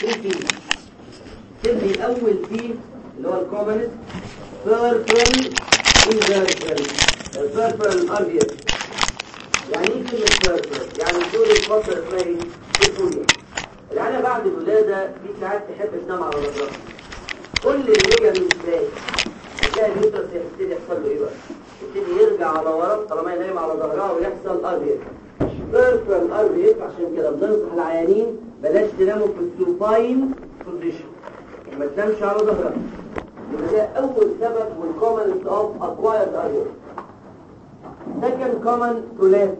3 تبني اول بي اللي هو الكومنت بيربل انفيربل البيربل ار بي اس يعني ايه كلمه بيربل يعني دول الفتره اسمها ايه طفوليه العيله بعد الولاده في ساعات تحب تنام على ظهرها كل اللي يجي من ازاي هتلاقي اليوترس يبتدي يحصل له ايه بقى يبتدي يرجع على ورا طالما ينام على ظهرها ويحصل ار بي اس بيربل ار بي اس عشان كده بننصح العيانين بلاش تناموا في السوباين بوزيشن ما تنامش على ظهرك يبقى ده اول سبب من common of acquired area second common collapse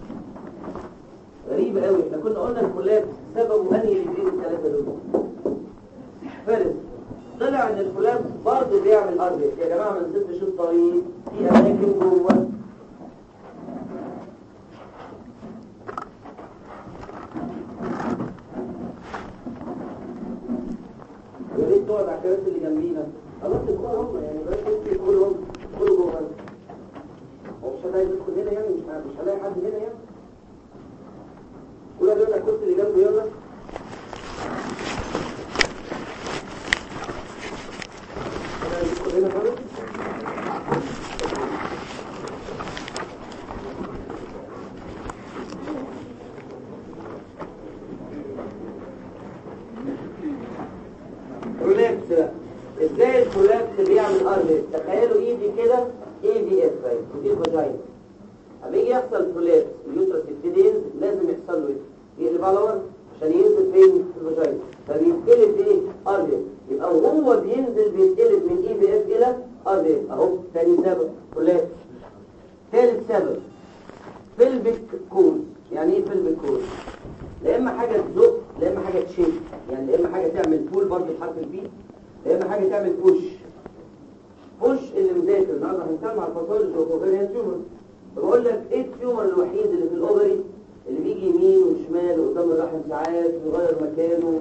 غريب قوي احنا كنا قلنا الكولابس سببه انهي الاثنين الثلاثه دول فارس طلع ان الكولابس برضه بيعمل اربيت يا جماعه ما نسيبش الطريق في اماكن جوه يا ريت تقعد على الكراسي اللي جنبينا خلاص الكوره هم يعني بس انت كلهم كله جوه هو مش هلاقي يدخل هنا يعني مش مش هلاقي حد هنا يعني كل ده الكرسي اللي جنبه يلا هلاقي يدخل هنا خالص كولابس بقى ازاي الكولابس بيعمل اربيت تخيلوا ايدي كده اي في اف ودي الفاجينا اما يجي يحصل كولابس اليوترس يبتدي ينزل لازم يحصل له ايه يقلب على ورا عشان ينزل فين في الفاجينا فبيتقلب ايه اربيت يبقى وهو بينزل بيتقلب من اي في اف الى اربيت اهو ثاني سبب كولابس ثالث سبب فيلبك كول يعني ايه فيلبك كول لا اما حاجه تزق لا اما حاجه تشيل يعني لا اما حاجه تعمل بول برضه بحرف البي لا اما حاجه تعمل بوش بوش اللي مذاكر النهارده هنتكلم على الباثولوجي اوفرين تيومر بقول لك ايه التيومر الوحيد اللي في الاوفري اللي بيجي يمين وشمال وقدام الرحم ساعات ويغير مكانه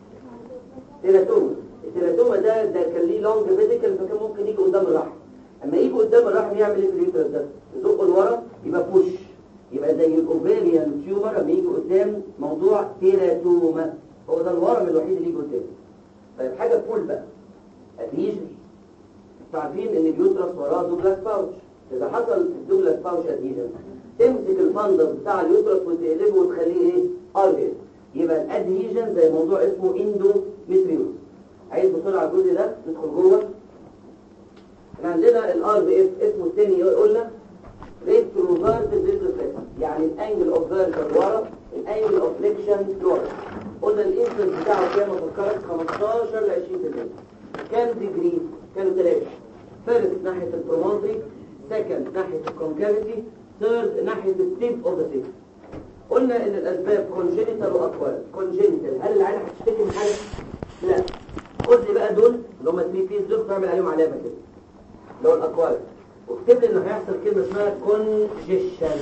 تيراتوما التيراتوما ده ده كان ليه لونج فيزيكال فكان ممكن يجي قدام الرحم اما يجي قدام الرحم يعمل ايه في اليوترس ده يزقه لورا يبقى بوش يبقى زي الاوفيريان تيومر لما يجي قدام موضوع تيراتوما هو ده الورم الوحيد اللي يجي قدام طيب حاجه فول بقى ادهيجن انتوا عارفين ان اليوترس وراه دوجلاس باوتش اذا حصل الدوجلاس باوتش ادهيجن تمسك الفندس بتاع اليوترس وتقلبه وتخليه ايه ارجل يبقى الادهيجن زي موضوع اسمه اندوميتريوس عايز بسرعه الجزء ده ندخل جوه احنا عندنا الار بي اف اسمه الثاني قلنا ريتروفيرس ريتروفيرس يعني الانجل اوف فيرجن ورا الانجل اوف فليكشن لورا قلنا الانسنس بتاعه كام افكرك 15 ل 20% كام ديجري كانوا ثلاثه فيرست ناحيه البرومونتري سكند ناحيه الكونكافيتي ثيرد ناحيه التيب اوف ذا تيب قلنا ان الاسباب كونجينيتال واكوارد كونجينيتال هل العيله هتشتكي من حاجه لا خد لي بقى دول اللي هم 3 بيس دول تعمل عليهم علامه كده اللي هو الاكوارد واكتب لي انه هيحصل كلمه اسمها كونجيشن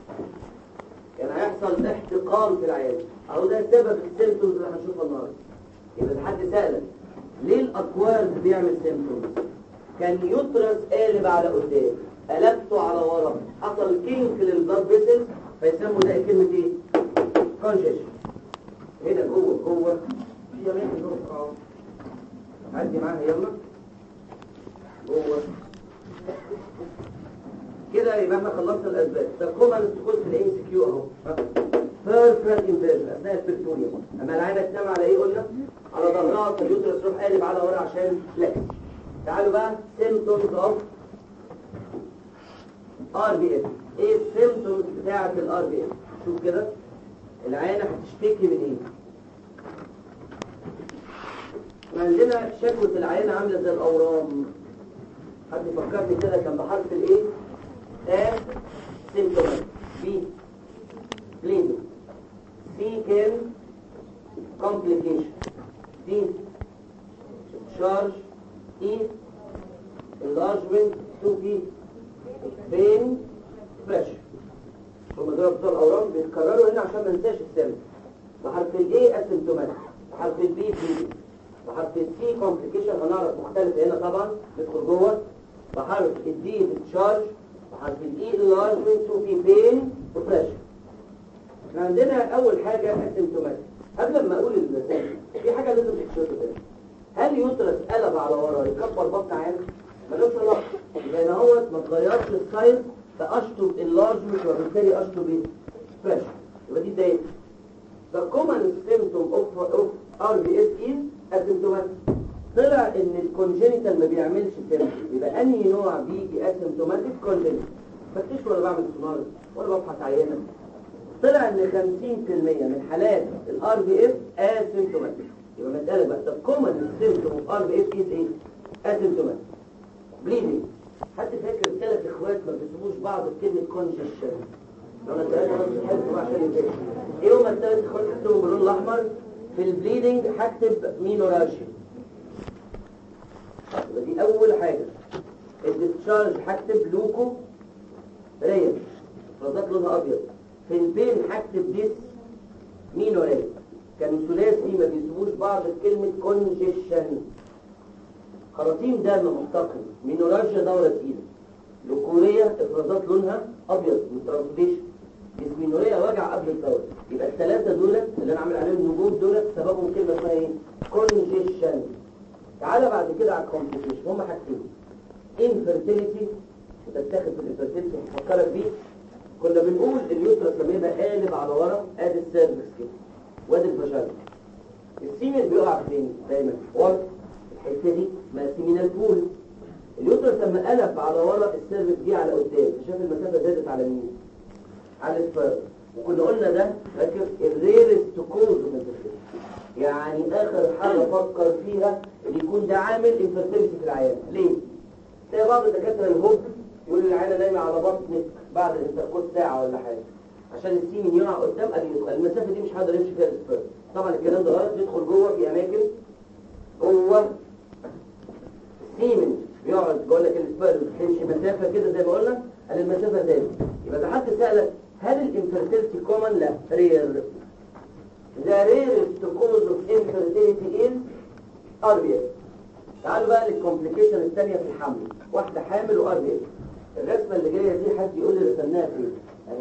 يعني هيحصل احتقان في العيال اهو ده سبب السيمتومز اللي هنشوفها النهارده يبقى ده حد سالك ليه الاكوارد بيعمل سيمتومز كان يطرس قالب على قدام قلبته على ورا حصل كينك للبلاد فيسل فيسموا ده كلمه ايه كونجيشن هنا جوه جوه في اماكن جوه اه عدي معاها يلا جوه كده يبقى احنا خلصنا الاسباب ده كومن تدخل في الاي سي كيو اهو بيرفكت انفيرجن اثناء البرتونيوم اما العينه تنام على ايه قلنا على ظهرها فاليوترس يروح قالب على ورا عشان فلكس تعالوا بقى سيمتومز اوف ار بي اس ايه السيمتومز بتاعه الار بي اس شوف كده العينه هتشتكي من ايه عندنا شكوى العينه عامله زي الاورام حد يفكرني كده كان بحرف الايه A symptomatic B bleeding C كان complication D charge E enlargement 2 P pain pressure هم دول بتوع الاورام بيتكرروا هنا عشان ما ننساش السم بحرف الاي اسيمتوماتيك بحرف البي bleeding بحرف السي complication هنعرف مختلف هنا طبعا ندخل جوه بحرف الدي تشارج بحرف الاي enlargement وفي بين وفريش احنا عندنا اول حاجه اسيمتوماتيك قبل ما اقول المسائل في حاجه اكبر بطن عين ملوش علاقه لان هو ما اتغيرش السايز فاشطب انلارجمنت وبالتالي اشطب ايه سبريشن يبقى دي بدايه The common symptom of, of RBS is asymptomatic طلع ان الكونجينيتال ما بيعملش سيمتوم يبقى انهي نوع بيجي اسيمتوماتيك كونجينيتال بكتشف ولا بعمل سونار ولا ببحث عينه طلع ان 50% من حالات الار بي اف اسيمتوماتيك يبقى مساله بقى طب كومن سيمتوم اوف ار بي اف از ايه اسيمتوماتيك بليدنج حد فاكر ثلاث اخوات ما بيسموش بعض بكلمه كونجيشن لو انا ثلاثه نفس الحزب عشان يفهم ايه هما الثلاث اخوات هكتبهم باللون الاحمر في البليدنج هكتب مينوراشيا يبقى دي اول حاجه الديسشارج هكتب لوكو ريا رصاص لونها ابيض في البين هكتب ديس مينو ريا كانوا ثلاثي ما بيسموش بعض بكلمه كونجيشن خراطيم دم محتقن مينوراجيا دوره تقيله لوكوريا افرازات لونها ابيض مترانسليشن ديسمينوريا وجع قبل الدوره يبقى الثلاثه دول اللي انا عامل عليهم نجوم دول سببهم كلمه اسمها ايه كونجيشن تعالى بعد كده على الكومبليكيشن هما حاجتين انفيرتيليتي وتتاخد في الانفيرتيليتي هفكرك بيه كنا بنقول اليوترس لما يبقى قالب على ورا ادي السيرفكس كده وادي الفاجينا السيمن بيقع فين دايما ورا الحته دي اسمها سيمينال بول اليوترس لما قلب على ورا السيرفكس دي على قدام شاف المسافه زادت على مين على السبيرم وكنا قلنا ده فاكر الريرست كوز من يعني اخر حاجه افكر فيها ان يكون ده عامل انفيرتيليتي في العيان ليه تلاقي بعض الدكاتره الهوب يقول العيانه نايمه على بطنك بعد الانتركوز ساعه ولا حاجه عشان السيمن يقع قدام قبل يدخل المسافه دي مش هقدر يمشي فيها السبيرم طبعا الكلام ده غلط يدخل جوه في اماكن جوه السيمن بيقعد بقول لك السبيرم تمشي مسافه كده زي ما قلنا قال المسافه زادت يبقى ده حد سالك هل الانفيرتيليتي كومن لا رير The rarest cause of infertility is RBS. تعالوا بقى للكومبليكيشن الثانية في الحمل. واحدة حامل و RBS. الرسمة اللي جاية دي حد يقول لي رسمناها فين؟ اهي.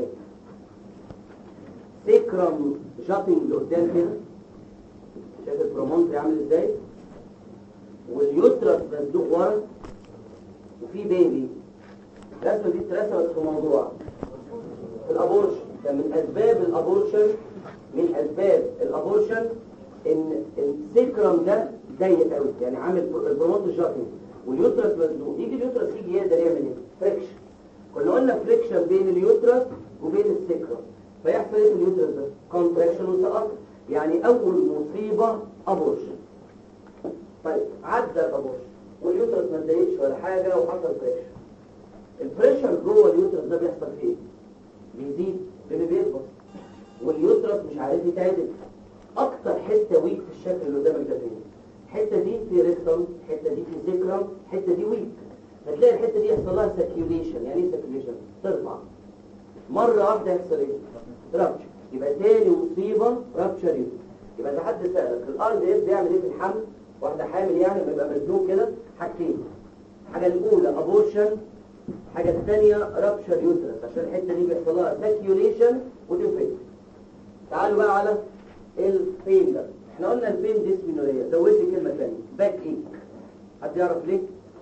سيكرم جابينج لقدام كده. شايف البرومونتري عامل ازاي؟ واليوترس مصدوق ورا وفي بيبي. الرسمة دي اترسمت في موضوع الابورشن كان من اسباب الابورشن من اسباب الابورشن ان السيكرم ده ضيق قوي يعني عامل البروموت الجاكين واليوترس مزنوق يجي اليوترس يجي يقدر يعمل ايه فريكشن كنا قلنا فريكشن بين اليوترس وبين السيكرم فيحصل ايه في اليوترس ده كونتراكشن وسقط يعني اول مصيبه ابورشن طيب عدى الابورشن واليوترس ما اتضايقش ولا حاجه وحصل فريكشن البريشر جوه اليوترس ده بيحصل فيه بيزيد بيبي بيكبر واليوترس مش عارف يتعدل اكتر حته ويك في الشكل اللي قدامك ده فين الحته دي في ريكتم الحته دي في سيكرم الحته دي ويك فتلاقي الحته دي يحصل لها سيركيوليشن يعني ايه سيركيوليشن ترفع مره واحده يحصل ايه رابتشر يبقى تاني مصيبه رابتشر يوترس يبقى ده حد سالك الار دي اس بيعمل ايه في الحمل واحده حامل يعني بيبقى مزنوق كده حاجتين الحاجه الاولى ابورشن الحاجه الثانيه رابتشر يوترس عشان الحته دي بيحصل لها سيركيوليشن وتنفجر تعالوا بقى على البين ده احنا قلنا البين ديسمينوريا زود لي كلمه ثانيه باك ايك حد يعرف ليه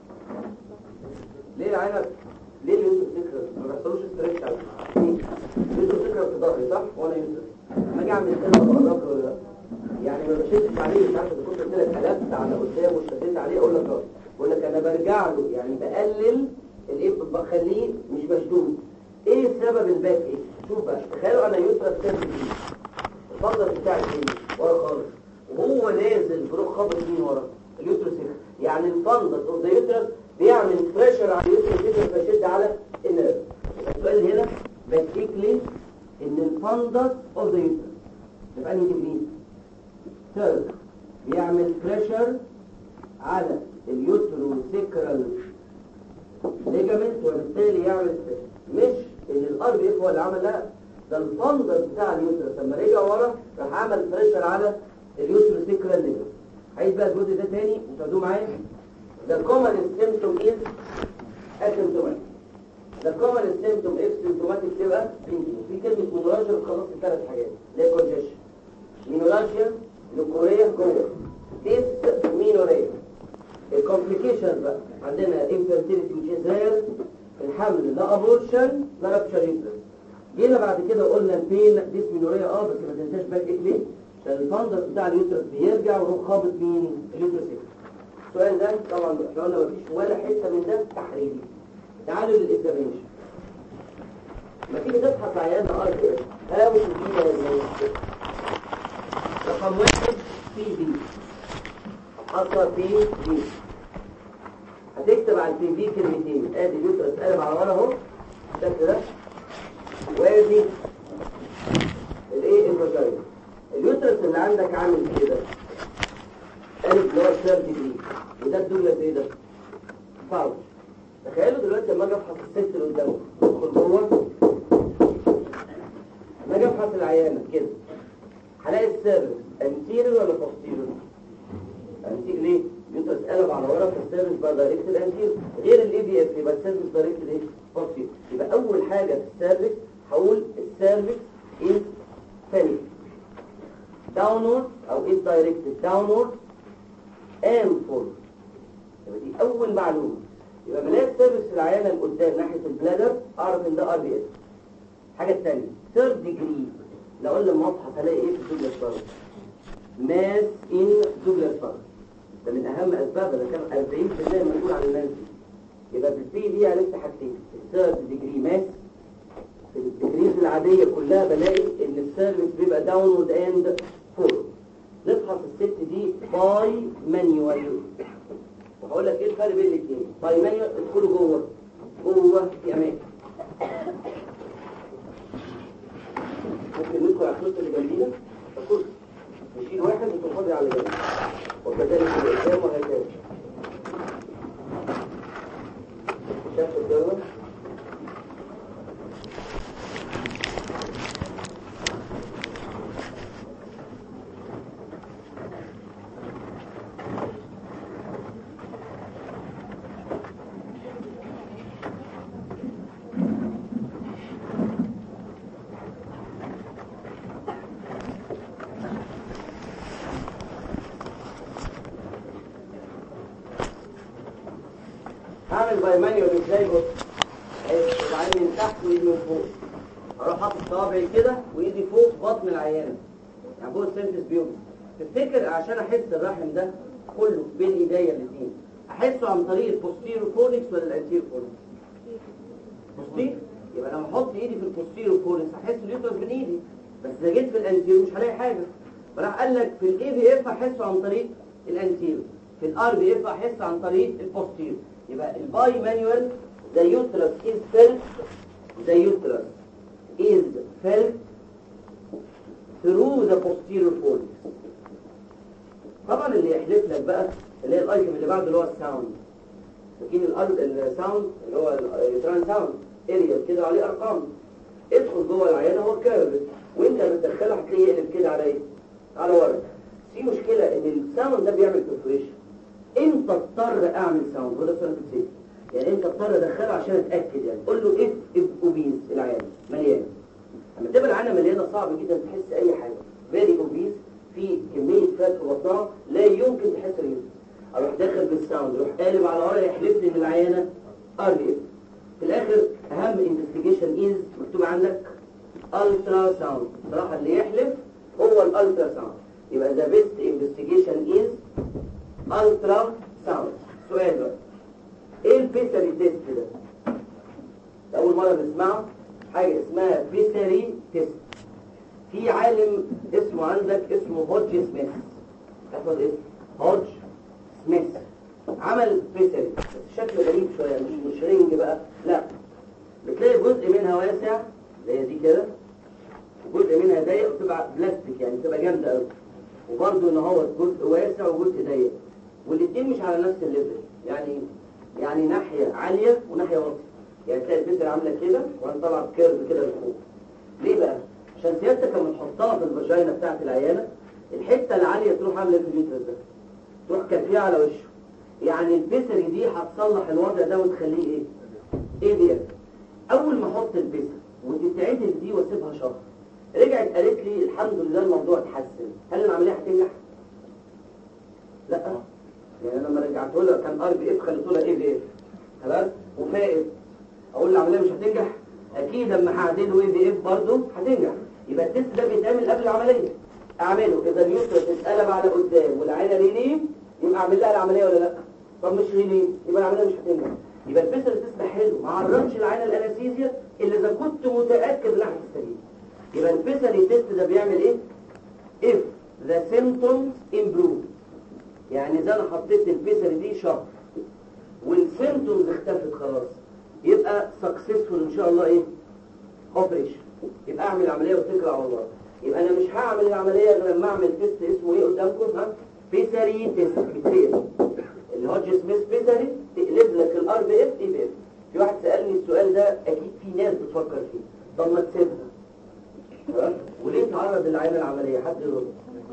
ليه العينه ليه اليوتر سكر ما بيحصلوش ستريتش على ليه اليوتر سكر في ظهري صح وانا يوتر لما اجي اعمل كده بقرب ولا لا يعني ما بشدش عليه مش عارف اذا كنت قلت لك قلبت على قدام وشديت عليه اقول لك اه بقول لك انا برجع له يعني بقلل الايه بخليه مش مشدود ايه سبب الباك ايه شوف بقى تخيلوا انا يوتر سكر الفضل بتاعي فين ورا خالص وهو نازل بروح خبط مين ورا اليوترس يعني الفندس اوف ذا يوترس بيعمل بريشر على اليوترس يقدر فشد على النيرف السؤال هنا بكتيك لي ان الفندس اوف ذا يوترس يبقى انهي تكنيك ثيرد بيعمل بريشر على اليوتروسيكرال ليجامنت وبالتالي يعمل مش ان الار بي اف هو اللي عمل لا ده الفندس بتاع اليوترس لما رجع ورا راح عمل بريشر على اليوتروسيكرال ليجامنت عايز بقى الجزء ده تاني انتوا معايا The common symptom is asymptomatic. The common symptom is symptomatic تبقى blinking. في كلمة مونوراجيا بتخلص الثلاث حاجات اللي هي congestion. مينوراجيا لوكوريا جوه. ديس مينوريا. الكومبليكيشن بقى عندنا infertility which is rare الحمل لا ابورشن لا رابشر يوترس جينا بعد كده قلنا البين ديسمينوريا اه بس ما تنساش باك ايه ليه عشان الفندس بتاع اليوترس بيرجع ويروح خابط مين اليوترس السؤال ده طبعا احنا قلنا مفيش ولا حته من ده تحريري تعالوا للاكزامينشن ما تيجي تبحث عيان ار بي اس هاو تو بي رقم واحد بي بي حصل بي بي هتكتب على البي بي كلمتين ادي اليوترس قلب على ورا اهو بالشكل ده وادي الايه الفاجينا اليوترس اللي عندك عامل كده قلب اللي هو الثيرد ديجري وده الدوله ايه ده فاوش تخيلوا دلوقتي لما اجي افحص الست اللي قدامه ادخل جوه لما اجي افحص العيانه كده هلاقي السيرفس انتيريور ولا بوستيريور انتيريور ليه اليوترس قلب على ورا فالسيرفس بقى دايركت انتيريور غير الاي بي اف يبقى السيرفس دايركت ايه بوستيريور يبقى اول حاجه في السيرفس هقول السيرفس از ثاني داونورد او از دايركتد داونورد and forward يبقى دي اول معلومه يبقى بلاقي السيرفس العيانه اللي قدام ناحيه البلادر اعرف ان ده ار بي اس الحاجه الثانيه ثيرد ديجري لو قلنا المصحف هلاقي ايه في الدوبلر فارس ماس ان دوبلر فارس ده من اهم اسبابها ده كان 40% مسؤول عن الناس دي يبقى في البي دي هنفتح حاجتين الثيرد ديجري ماس في الديجريز العاديه كلها بلاقي ان السيرفس بيبقى داونورد اند فورورد نفحص الست دي باي مانيوال وهقول لك ايه الفرق بين الاثنين باي مانيوال ادخلوا جوه جوه في اماكن ممكن ندخل على الكرسي اللي جنبينا الكرسي نشيل واحد وتنفضي على جنب وكذلك اللي قدام وهكذا شاف الجوه هعمل باي مانيوال ازاي بص وبعدين من تحت وايدي من فوق اروح حاطط صوابعي كده وايدي فوق بطن العيانه يعني فوق السيرفس بيوم تفتكر عشان احس الرحم ده كله بين ايديا الاثنين احسه عن طريق البوستيرو فورنكس ولا الانتيرو فورنكس بوستير يبقى لما احط ايدي في البوستيرو فورنكس احس اليوترس بين ايدي بس اذا جيت في الانتيرو مش هلاقي حاجه فراح قال لك في الاي بي اف احسه عن طريق الانتيرو في الار بي اف احس عن طريق البوستيرو يبقى الباي مانيوال the uterus is felt the uterus is felt through the posterior fornix طبعا اللي يحلف لك بقى اللي هي الايتم اللي بعده اللي هو الساوند فاكرين الارض الساوند اللي هو التران ساوند اريا كده عليه ارقام ادخل جوه العيانه هو كيرف وانت بتدخله هتلاقيه يقلب كده على ايه على ورا في مشكله ان الساوند ده بيعمل برفوريشن امتى اضطر اعمل ساوند وده سؤال بسيط يعني امتى اضطر ادخله عشان اتاكد يعني قول له اف اف اوبيز العيان مليانه لما تبقى العيانه مليانه صعب جدا تحس اي حاجه فيري اوبيز في كميه فات في بطنها لا يمكن تحس اليوم اروح داخل بالساوند اروح قالب على ورا يحلف لي ان العيانه ار بي اف في الاخر اهم انفستيجيشن از مكتوب عندك الترا ساوند صراحه اللي يحلف هو الالترا ساوند يبقى ذا بيست انفستيجيشن از الترا ساوند سؤال بقى ايه البيسري تيست ده اول مره نسمعه حاجه اسمها بيسري تيست في عالم اسمه عندك اسمه هودج سميث تحفظ اسم هودج سميث عمل بيسري بس شكله غريب شويه مش مش رينج بقى لا بتلاقي جزء منها واسع زي دي كده وجزء منها ضيق وتبقى بلاستيك يعني تبقى جامده قوي وبرضه ان هو جزء واسع وجزء ضيق والاثنين مش على نفس الليفل يعني يعني ناحية عالية وناحية واطية يعني تلاقي البنت عاملة كده وانا طالعة بكيرف كده لفوق ليه بقى؟ عشان سيادتك لما تحطها في الفاجينا بتاعت العيانة الحتة العالية تروح عاملة في اليوترس ده تروح كافية على وشه يعني البسري دي هتصلح الوضع ده وتخليه ايه؟ ايه دي اول ما احط البسر وتتعدل دي واسيبها شهر رجعت قالت لي الحمد لله الموضوع اتحسن هل العملية هتنجح؟ لا يعني انا لما رجع بعته لها كان ار بي اف خليته لها اي في اف خلاص وفائت اقول العمليه مش هتنجح اكيد اما هعدله اي في اف برضه هتنجح يبقى التست ده بيتعمل قبل العمليه اعمله اذا اليوترس اتقلب على قدام والعينه ريليف يبقى اعمل لها العمليه ولا لا طب مش ريليف يبقى العمليه مش هتنجح يبقى الفيسر تست حلو ما عرضش العينه الانستيزيا الا اذا كنت متاكد انها هتستجيب يبقى الفيسر تيست ده بيعمل ايه if the symptoms improve يعني اذا انا حطيت الفيسر دي شهر والسيمتومز اختفت خلاص يبقى سكسسفول ان شاء الله ايه اوبريشن يبقى اعمل عمليه واتكل على الله يبقى انا مش هعمل العمليه غير لما اعمل تيست اسمه ايه قدامكم ها بيسري تيست بيسري اللي هو سميث بيسري تقلب لك الار بي اف اي بي اف في واحد سالني السؤال ده اكيد في ناس بتفكر فيه طب ما تسيبها تمام وليه تعرض العينه العمليه حد يرد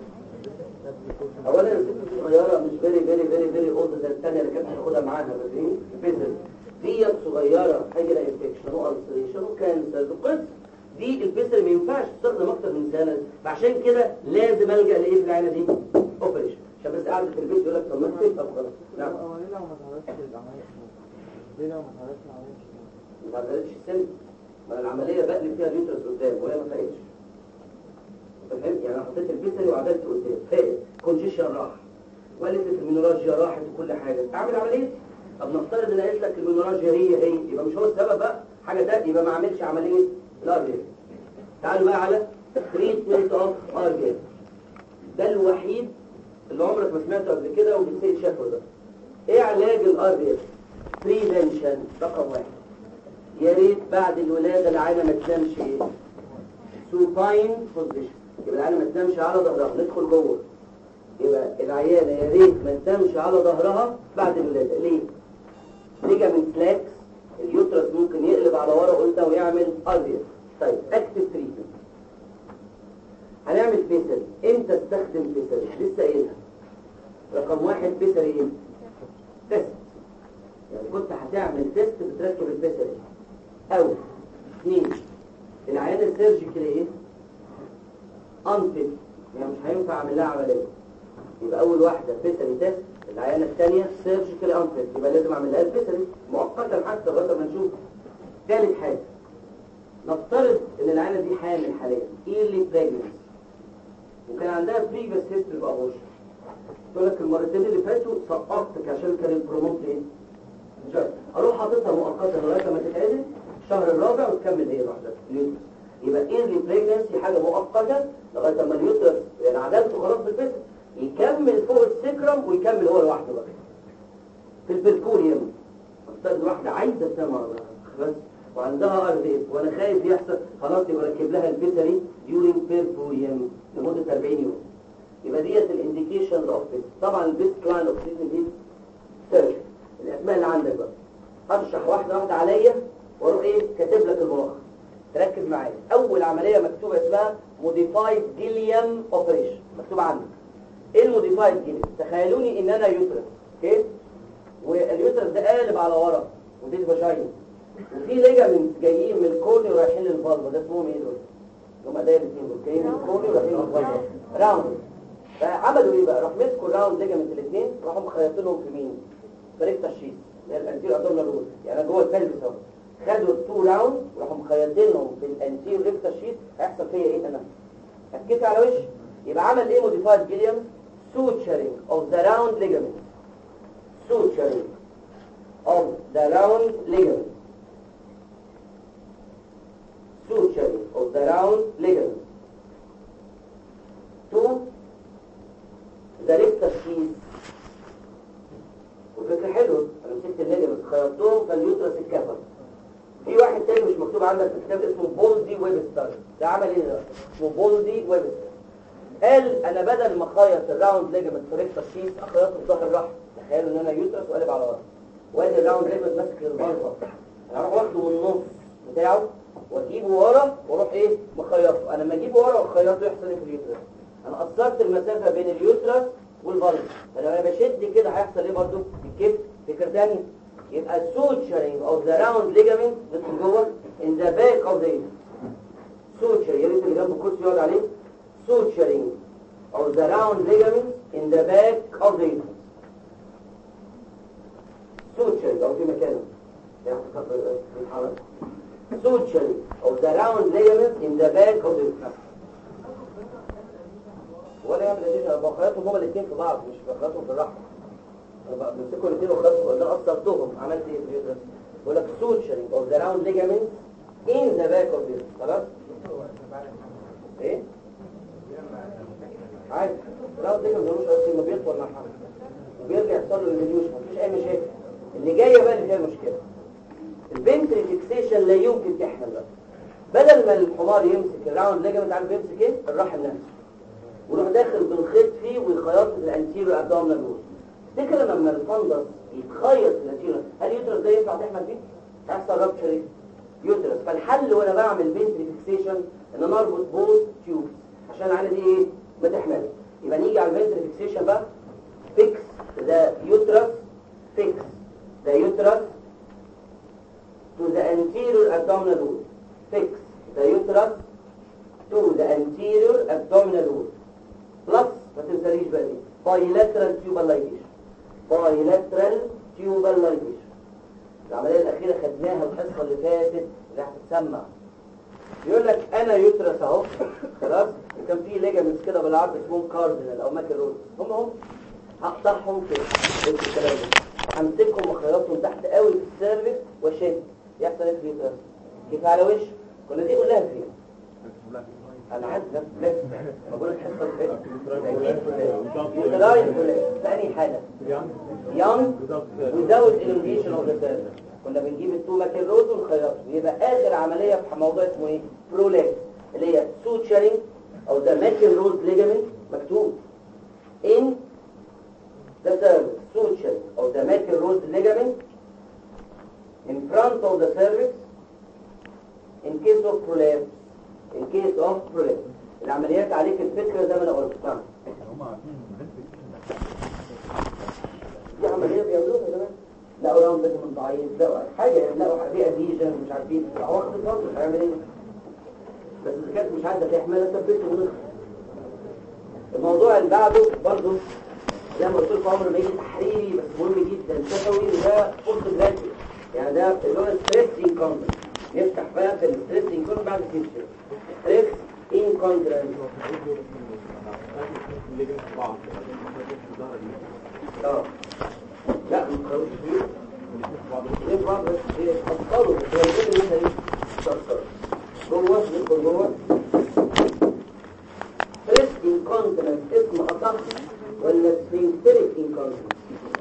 اولا الست صغيره مش فيري فيري فيري فيري اولد زي الثانيه اللي كانت هتاخدها معاها فاكرين بيزل ديت صغيره حاجه انفكشن والسريشن وكانسر وقصه دي البيسر ما ينفعش تستخدم اكتر من سنه فعشان كده لازم الجا لايه في العينه دي اوبريشن عشان بس قاعده في البيت يقول لك طب ما تسيب طب خلاص نعم هو ليه لو ما اتعرضش العملية ليه لو ما اتعرضش العملية ما عملتش السن ما العمليه بقلب فيها اليوترس قدام وهي ما فاقتش فاهم يعني انا حطيت البيسري وعدلت قدام فاقت كونجيشن راح وقالت لي المينوراجيا راحت وكل حاجه اعمل عمليه طب نفترض ان قالت لك المينوراجيا هي هي يبقى مش هو السبب بقى حاجه ده يبقى ما اعملش عمليه الار بي تعالوا بقى على تريتمنت اوف ار بي ده الوحيد اللي عمرك ما سمعته قبل كده وبتسال شافه ده ايه علاج الار بي بريفنشن رقم واحد يا ريت بعد الولاده العينه ما تنامش ايه سوباين بوزيشن يبقى العينه ما تنامش على ظهرها ندخل جوه يبقى العيانه يا ريت ما تنامش على ظهرها بعد الولاده ليه ليجامنت لاكس اليوترس ممكن يقلب على ورا قلنا ويعمل اربيس طيب اكتف تريتمنت هنعمل فيسل امتى استخدم فيسل لسه قايلها رقم واحد فيسل ايه تيست يعني كنت هتعمل تيست بتركب الفيسل او اثنين العيان السيرجيكال ايه انفيت يعني مش هينفع اعمل لها عمليه يبقى اول واحده فيسل تيست العيانه الثانيه سيرجيكال انفيت يبقى لازم اعمل لها الفيسل مؤقتا حتى لغايه ما نشوف ثالث حاجه نفترض ان العيانه دي حامل حاليا ايرلي بريجننسي وكان عندها بريفيس هيستوري بابوشن تقول لك المرتين اللي فاتوا سقطتك عشان كان البروموت ايه مش عارف. اروح حاططها مؤقتا لغايه ما تتعدل الشهر الرابع وتكمل ايه لوحدها اليوترس يبقى ايرلي بريجننسي حاجه مؤقته لغايه ما اليوترس يعني عدلته خلاص بالفكر يكمل فوق السكرم ويكمل هو لوحده بقى في البركوريوم افترض واحده عايزه تنام على ظهرها بس وعندها ار بي وانا خايف يحصل خلاص يبقى ركب لها البيسري ديورينج بيرفوريوم لمده 40 يوم يبقى ديت الانديكيشن اوف طبعا البيست لاين اوف تريتمنت سيرش الاسماء اللي عندك بقى هرشح واحده واحده عليا واروح ايه كاتب لك الملخص تركز معايا اول عمليه مكتوبه اسمها موديفايد جيليام اوبريشن مكتوبه عندك ايه الموديفايد جيليام تخيلوني ان انا يوترس اوكي واليوترس ده قالب على ورا ودي الفاجينا وفي ليجامنت جايين من الكورني ورايحين للفالفا ده اسمهم ايه دول هم ده الاثنين دول جايين من الكورني ورايحين للفالفا راوند فعملوا ايه بقى راح مسكوا الراوند ليجامنت الاثنين راحوا مخيطينهم في مين في ريكتا الشيت اللي هي الانتير ادومينال رول يعني أنا جوه البلفس اهو خدوا التو راوند وراحوا مخيطينهم في الانتير ريكتا شيت هيحصل فيا ايه انا اكدت على وشي يبقى عمل ايه موديفايد جيليام suturing of the round ligament suturing of the round ligament suturing of the round ligament to the rectus sheath وفكرة حلوة انا مسكت الليجمنت خيطتهم فاليوترس اتكفر في واحد تاني مش مكتوب عندك في الكتاب اسمه بولدي ويبستر ده عمل ايه ده اسمه بولدي ويبستر قال انا بدل ما اخيط الراوند ليجمنت في ريكتا شيت اخيطه في ظهر الرحم تخيلوا ان انا يوترس وقلب على ورا وادي الراوند ليجمنت ماسك الفالفا انا اروح واخده من النص بتاعه واجيبه ورا واروح ايه مخيطه انا لما اجيبه ورا واخيطه يحصل ايه في اليوترس انا قصرت المسافه بين اليوترس والفالفا فلما انا بشد كده هيحصل ايه برضو الكتف فكر تاني يبقى suturing of the round ligament ندخل جوه in the back of the suture يا ريت اللي جنب الكرسي يقعد عليه suturing of the round ligament in the back of the بيتحرك suturing of the round ligament in the back of the ولا يعمل اديشن بقاياتهم هما الاثنين في بعض مش بقاياتهم في الرحم بمسكوا الاثنين وخلاص ده اثرتهم عملت ايه في اليوترس بقول لك suturing of the round ligament in the back of the خلاص ايه عادي الراوند ligament ملوش اصل ما بيطول مع حد وبيرجع يحصل له ريفيوشن مفيش اي مشاكل اللي جايه بقى اللي فيها مشكله البنتري فيكسيشن لا يمكن تحمل بقى بدل ما الحمار يمسك الراوند ليجمنت عارف يمسك ايه الرحم نفسه ويروح داخل بالخيط فيه ويخيط في الانتيريور ابدومينال وول تفتكر لما الفندس يتخيط في الانتيريور هل اليوترس ده ينفع تحمل فيه؟ هيحصل رابتشر ايه؟ يوترس فالحل وانا بعمل بنتري فيكسيشن ان انا اربط بوث تيوبس عشان العيله دي ايه؟ ما تحملش يبقى نيجي على البنتري فيكسيشن بقى fix the uterus fix the uterus to the anterior abdominal wall fix the uterus to the anterior abdominal wall plus ما تنساليش بقى دي bilateral tubal ligation bilateral tubal ligation العملية الأخيرة خدناها الحصة اللي فاتت اللي هتتسمع يقول لك أنا يوترس أهو خلاص وكان في ليجامنتس كده بالعرض اسمهم كاردينال أو ماكل رود هم هم هقطعهم كده بص الكلام ده همسكهم واخيطهم تحت قوي في السيرفكس واشد يحصل ايه في اليوترس كيف على وش كنا دي كلها فين انا عايز نفس بلاس بقول لك الحصه اللي فاتت يوتراين بلاس ثاني حاجه يونج without elongation of the cervix كنا بنجيب التو ماكل رود ونخيطهم يبقى اخر عمليه في موضوع اسمه ايه بروليكس اللي هي suturing او the ماكل رود ligament مكتوب in the cervix suture of the maple rose ligament in front of the cervix in case of prolapse in case of prolapse العمليات عليك الفكرة زي ما انا قلت نعم دي عملية بيعملوها يا جماعة لقوا راوند من ضعيف لقوا حاجة يعني لقوا فيها اديشن مش عارفين عواقب الفضل هيعمل ايه بس اذا كانت مش عايزة تحملها ثبته ونخلص الموضوع اللي بعده برضه زي ما قلت لكم عمر ما يجي تحريري بس مهم جدا شفوي وده بوست جراديوت يعني ده اللي هو ستريس انكونترنس نفتح بقى في الستريس انكونترنس بعد الفيوتشر ستريس انكونترنس اه لا ما تخلوش فيه ليه بعض بس ايه افكروا بس هو الفكره ان انت ايه تفكر جوه ندخل جوه ستريس انكونترنس اسم اصح ولا سفنكتريك انكونتنس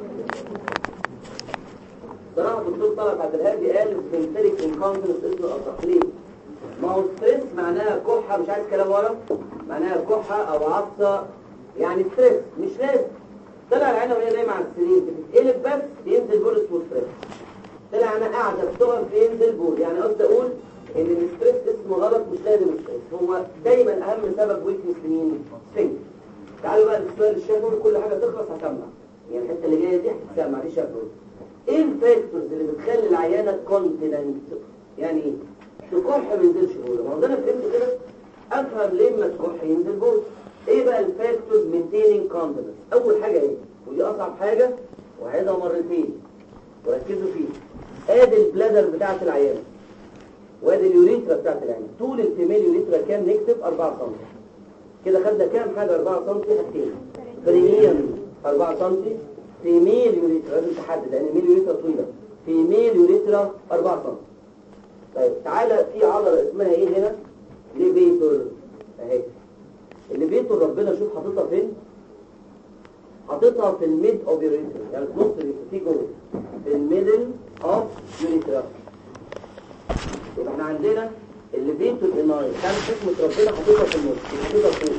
صراحة الدكتور طلب عبد الهادي قال سفنكتريك انكونتنس اسمه اصح ليه؟ ما هو ستريس معناها كحة مش عايز كلام ورا معناها كحة او عطسة يعني ستريس مش لازم طلع العينة وهي نايمة على السرير بتتقلب بس ينزل بول اسمه ستريس طلع انا قاعدة بتقف ينزل بول يعني قصدي اقول ان الستريس اسمه غلط مش لازم ستريس هو دايما اهم سبب ويكنس لمين؟ سفنكتر تعالوا بقى للسؤال الشفوي كل حاجة تخلص هسمع يعني الحتة اللي جاية دي هتسمع دي شفوي ايه الفاكتورز اللي بتخلي العيانة كونتيننت يعني ايه تكح ما ينزلش بول ما هو ده انا فهمت كده افهم ليه ما تكح ينزل بول ايه بقى الفاكتورز مينتيننج كونتيننت اول حاجة ايه ودي اصعب حاجة وعيدها مرتين وركزوا فيه ادي البلادر بتاعت العيانة وادي اليوريترا بتاعت العيانة طول الفيميل يوريترا كام نكتب 4 سم كده خدنا كام حاجة 4 سم حاجتين فريميا 4 سم فيميل يوريترا لازم تحدد لان الميل يوريترا طويلة فيميل يوريترا 4 سم طيب تعالى في عضلة اسمها ايه هنا ليفيتور اهي الليفيتور ربنا شوف حاططها فين حاططها في الميد اوف يوريترا يعني في نص في جوه في الميدل اوف يوريترا يبقى احنا عندنا الليفيتور اناي كان حكمة ربنا حاططها في النص حاططها فوق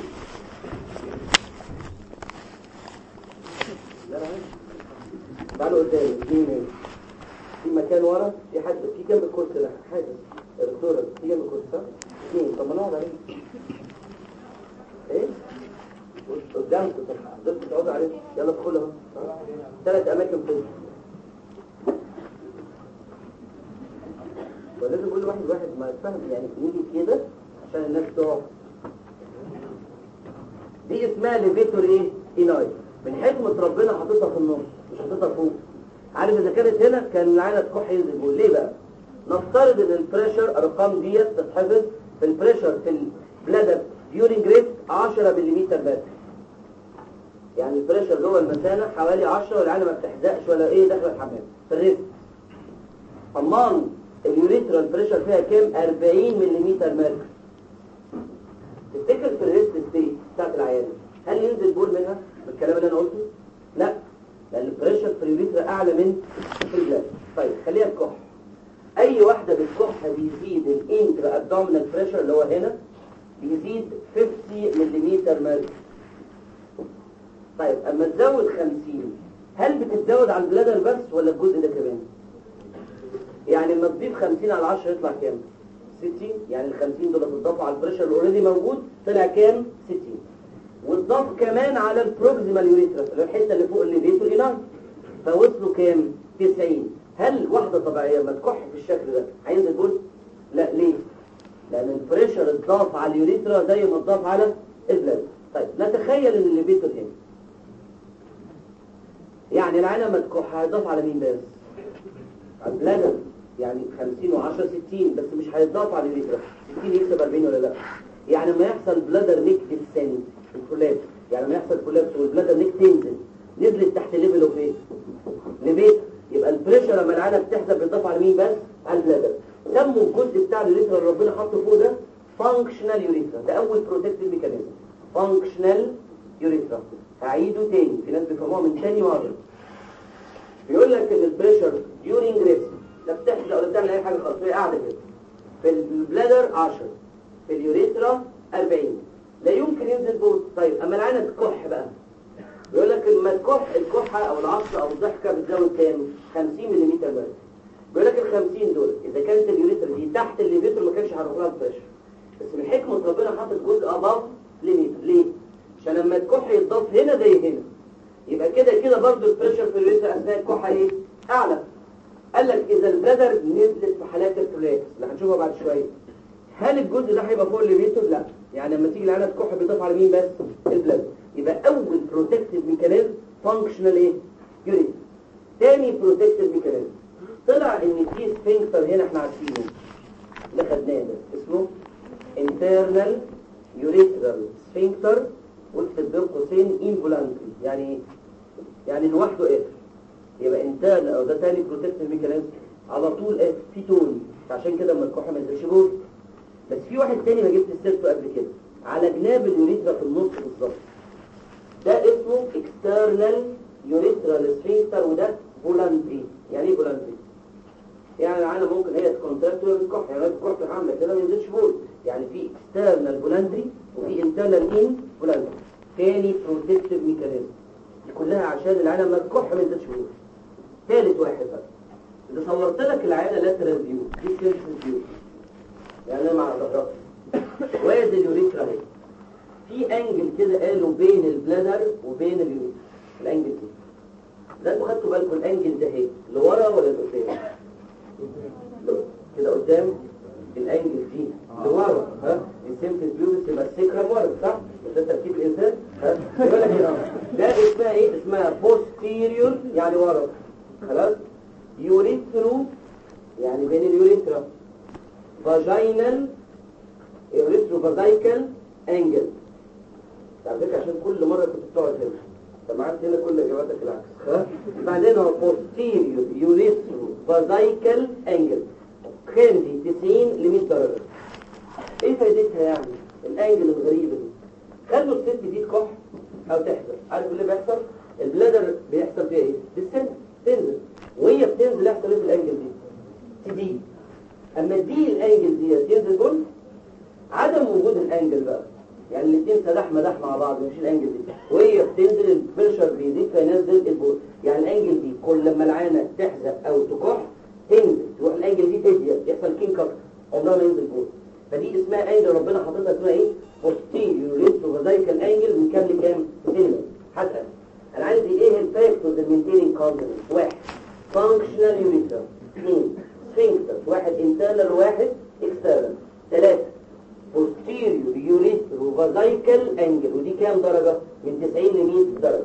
لا لا تعالوا قدامي اثنين في مكان ورا في حد في جنب الكرسي ده حاجه يا دكتوره في جنب الكرسي ده اثنين طب ما نقعد عليه ايه قدامكم طب حضرتك تقعدوا عليه يلا ادخلوا اهو ثلاث اماكن فوق ولازم كل واحد واحد ما يفهم يعني نيجي كده عشان الناس تقف دي اسمها ليفيتور ايه ايناي من حكمة ربنا حاططها في النص مش حاططها فوق عارف اذا كانت هنا كان العينة تكح ينزل جوه ليه بقى نفترض ان البريشر ارقام ديت تتحفظ في البريشر في البلادر ديورنج ريست 10 ملم بس يعني البريشر جوه المثانه حوالي 10 والعينه ما بتحزقش ولا ايه داخل الحمام في الريست امال اليوريترال بريشر فيها كام 40 ملم ميركوري تفتكر في الريست ستيت بتاعت العيانه هل ينزل بول منها بالكلام اللي انا قلته لا لان البريشر في اليوريترا اعلى من في البلاد طيب خليها الكح اي واحده بالكح بيزيد الانترا ابدومينال بريشر اللي هو هنا بيزيد 50 ملم ميركوري طيب اما تزود 50 هل بتتزود على البلادر بس ولا الجزء ده كمان يعني لما تضيف 50 على 10 يطلع كام 60 يعني ال 50 دول بتضافوا على البريشر اللي اوريدي موجود طلع كام 60 وتضاف كمان على البروكسيمال يوريترا اللي هو الحته اللي فوق اللي بيته الانار فوصلوا كام 90 هل واحده طبيعيه لما تكح بالشكل ده هينزل بول لا ليه لان البريشر اتضاف على اليوريترا زي ما اتضاف على البلاد طيب نتخيل ان اللي بيته هنا يعني العينه لما تكح هيضاف على مين بس على البلادر يعني 50 و10 60 بس مش هيتضاف على اليوريترا 60 يكسب 40 ولا لا يعني لما يحصل بلادر نيك ديسنت الكولابس يعني لما يحصل كولابس والبلادر نيك تنزل نزلت تحت ليفل اوف ايه لبيت يبقى البريشر لما العينه بتحسب بيتضاف على مين بس على البلادر سموا الجزء بتاع اليوريترا اللي ربنا حطه فوق ده فانكشنال يوريترا ده اول بروتكتيف ميكانيزم فانكشنال يوريترا هعيده تاني في ناس بيفهموها من تاني مره بيقول لك ان البريشر ديورنج ريست لا بتحزق ولا بتعمل اي حاجه خالص هي قاعده كده في البلادر 10 في اليوريترا 40 لا يمكن ينزل بول طيب اما العينه تكح بقى بيقول لك لما تكح الكحه او العصر او الضحكه بتزود كام 50 ملم بس بيقول لك ال 50 دول اذا كانت اليوريترا دي تحت الليفيتر ما كانش هيروح لها البريشر بس من حكمه ربنا حاطط جزء اباف ليفيتر ليه عشان لما الكح يتضاف هنا زي هنا يبقى كده كده برضه البريشر في اليوريترا اثناء الكحه ايه اعلى قال لك اذا البلادر نزلت في حالات البرولابس اللي هنشوفها بعد شويه هل الجزء ده هيبقى فوق الليفيتور لا يعني لما تيجي العينه تكح بيضاف على مين بس البلادر يبقى اول بروتكتيف ميكانيزم فانكشنال ايه يوريت تاني بروتكتيف ميكانيزم طلع ان في سفنكتر هنا احنا عارفينه اللي خدناه ده اسمه internal urethral sphincter واكتب بين قوسين involuntary يعني ايه يعني لوحده قافل يبقى انترن او ده تاني بروتكتيف ميكانيزم على طول قافل في تون عشان كده اما الكحه ما ينزلش جوه بس في واحد تاني ما جبت سيرته قبل كده على جناب اليوريثرا في النص بالظبط ده اسمه external urethral sphincter وده فولانتري يعني ايه فولانتري يعني العالم ممكن هي تكونتراكت وهي بتكح يعني الكحه عامله كده ما ينزلش بول يعني في external فولانتري وفي internal in فولانتري تاني بروتكتيف ميكانيزم دي كلها عشان العالم ما تكح ما ينزلش بول ثالث واحد بقى اذا صورت لك العينه لاترال فيو دي سيرفس فيو يعني انا مع ظهرها وادي اليوريثرا اهي في انجل كده قالوا بين البلادر وبين اليوريثرا الانجل دي ده انتوا خدتوا بالكم الانجل ده اهي لورا ولا لقدام كده قدام الانجل دي لورا ها السيمفيس بيوبس يبقى السكرم ورا صح مش ده تركيب الانسان ها يقول لك هنا ده اسمها ايه اسمها بوستيريور يعني ورا خلاص يوريثرو يعني بين اليوريثرا فاجينال يوريثرو فازايكال انجل على فكره عشان كل مره كنت بتقعد هنا سمعت هنا كل اجاباتك العكس ها بعدين هو بوستيريور يوريثرو فازايكال انجل خندي 90 ل 100 درجه ايه فايدتها يعني الانجل الغريبه دي خلوا الست دي تكح او تحزن عارف اللي بيحصل البلادر بيحصل فيها ايه بالسن تنزل وهي بتنزل يحصل ايه في الانجل دي تدي اما دي الانجل دي تنزل جول عدم وجود الانجل بقى يعني الاثنين سداح مداح مع بعض مش الانجل دي وهي بتنزل البريشر بيزيد فينزل البول يعني الانجل دي كل لما العانه تحزق او تكح تنزل تروح الانجل دي تضيق يحصل كين كف عمرها ما ينزل بول فدي اسمها انجل ربنا حاططها اسمها ايه بوستيريور ريتروفازايكال انجل من كام لكام سنه حسب انا عندي ايه الفاكتورز المينتيننج كونتنت واحد فانكشنال يوريثرا اثنين سفنكتر واحد انترنال واحد اكسترنال ثلاثة posterior urethrovasaical انجل ودي كام درجة؟ من 90 ل 100 درجة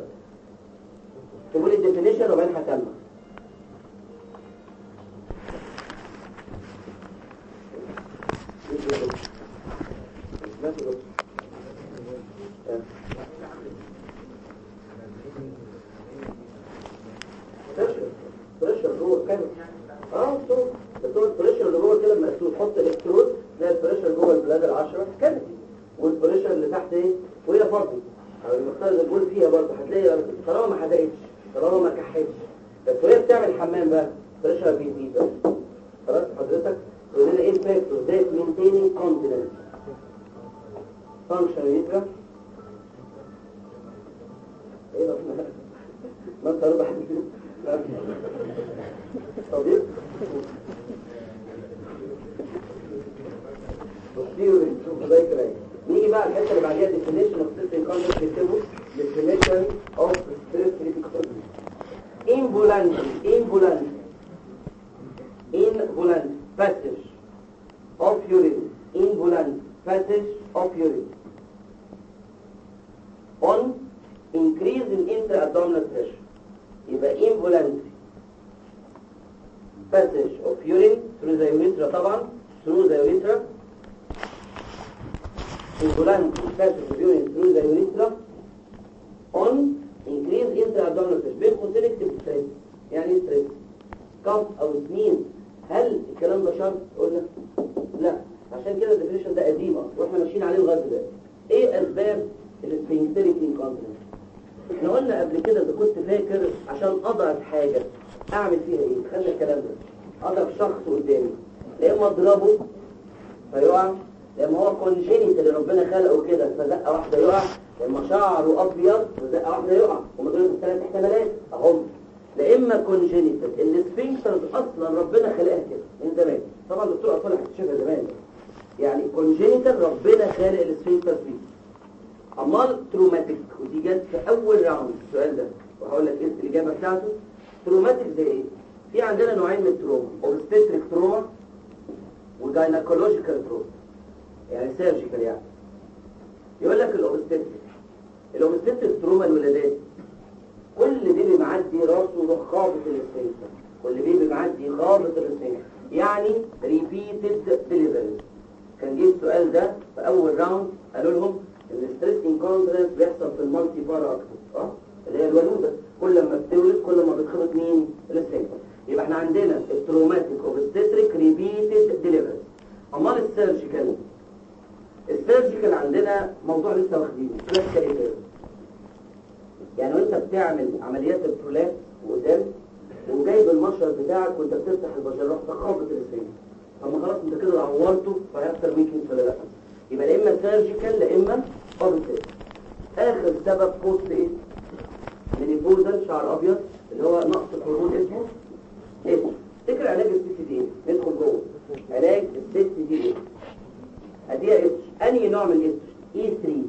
تقول الديفينيشن وبعدين هكمل مكتوب تحط الكترود تلاقي البريشر جوه البلادر 10 كافيتي والبريشر اللي تحت ايه وهي فاضي او المختار البول فيها برضه هتلاقي طالما ما حدقتش طالما ما كحتش بس وهي بتعمل حمام بقى بريشر بيزيد بقى. خلاص حضرتك تقول لنا ايه الفاكتور ذات مينتيننج كونتيننس فانكشن يترا ايه ده ما انت ربح طبيب بصيروا نشوف زي كده نيجي بقى الحته اللي بعديها definition of stress incontinence نكتبه definition of stress incontinence involuntary involuntary involuntary passage of urine involuntary passage of urine on increase in intra-abdominal pressure يبقى involuntary passage of urine through the urethra طبعا through the urethra involuntary passage of urine through the urethra on increase intra-abdominal pressure بين قوسين اكتب ستريس يعني ايه ستريس كف او سنين هل الكلام ده شرط قلنا لا عشان كده الديفينيشن ده قديم اصلا واحنا ماشيين عليه لغايه دلوقتي ايه اسباب السفنكتريك انكونتنس احنا قلنا قبل كده اذا كنت فاكر عشان اضعف حاجه اعمل فيها ايه خلي الكلام ده اضعف شخص قدامي لا اما اضربه فيقع لما هو كونجينيت اللي ربنا خلقه كده فزقه واحده يقع لما شعره ابيض فزقه واحده يقع هم دول الثلاث احتمالات اهم لا اما كونجينيتال السفنكترز اصلا ربنا خلقها كده من زمان طبعا الدكتور اطفال هتكتشفها زمان يعني كونجينيتال ربنا خالق السفنكتر فيه امال تروماتيك ودي جت في اول راوند السؤال ده وهقول لك ايه الاجابه بتاعته تروماتيك زي ايه في عندنا نوعين من التروما اوبستريك تروما وجاينكولوجيكال تروما يعني سيرجيكال يعني يقول لك الاوبستريك الاوبستريك تروما الولادات كل بيبي معدي راسه يروح خابط الاسفنكتر كل بيبي معدي خابط الاسفنكتر يعني ريبيتد ديليفري كان جه السؤال ده في اول راوند قالوا لهم ان الستريس انكونترنس بيحصل في المالتي بارا اكتر اه اللي هي الولوده كل ما بتولد كل ما بتخبط مين الاسفنكتر يبقى احنا عندنا التروماتيك اوبستريك ريبيتد ديليفري امال السيرجيكال السيرجيكال عندنا موضوع لسه واخدينه كلاسيكال يعني وانت بتعمل عمليات البرولاب وقدام وجايب المشرط بتاعك وانت بتفتح البشر رحت خابط الاسفنكتر طب ما خلاص انت كده عورته فهيحصل ويكنس ولا لا يبقى لا اما سيرجيكال لا اما اوبستريك اخر سبب بوست ايه منيبوزال شعر ابيض اللي هو نقص الهرمون اسمه ايه تفتكر علاج الست دي ايه ندخل جوه علاج الست دي ايه اديها اتش انهي نوع من الاتش اي 3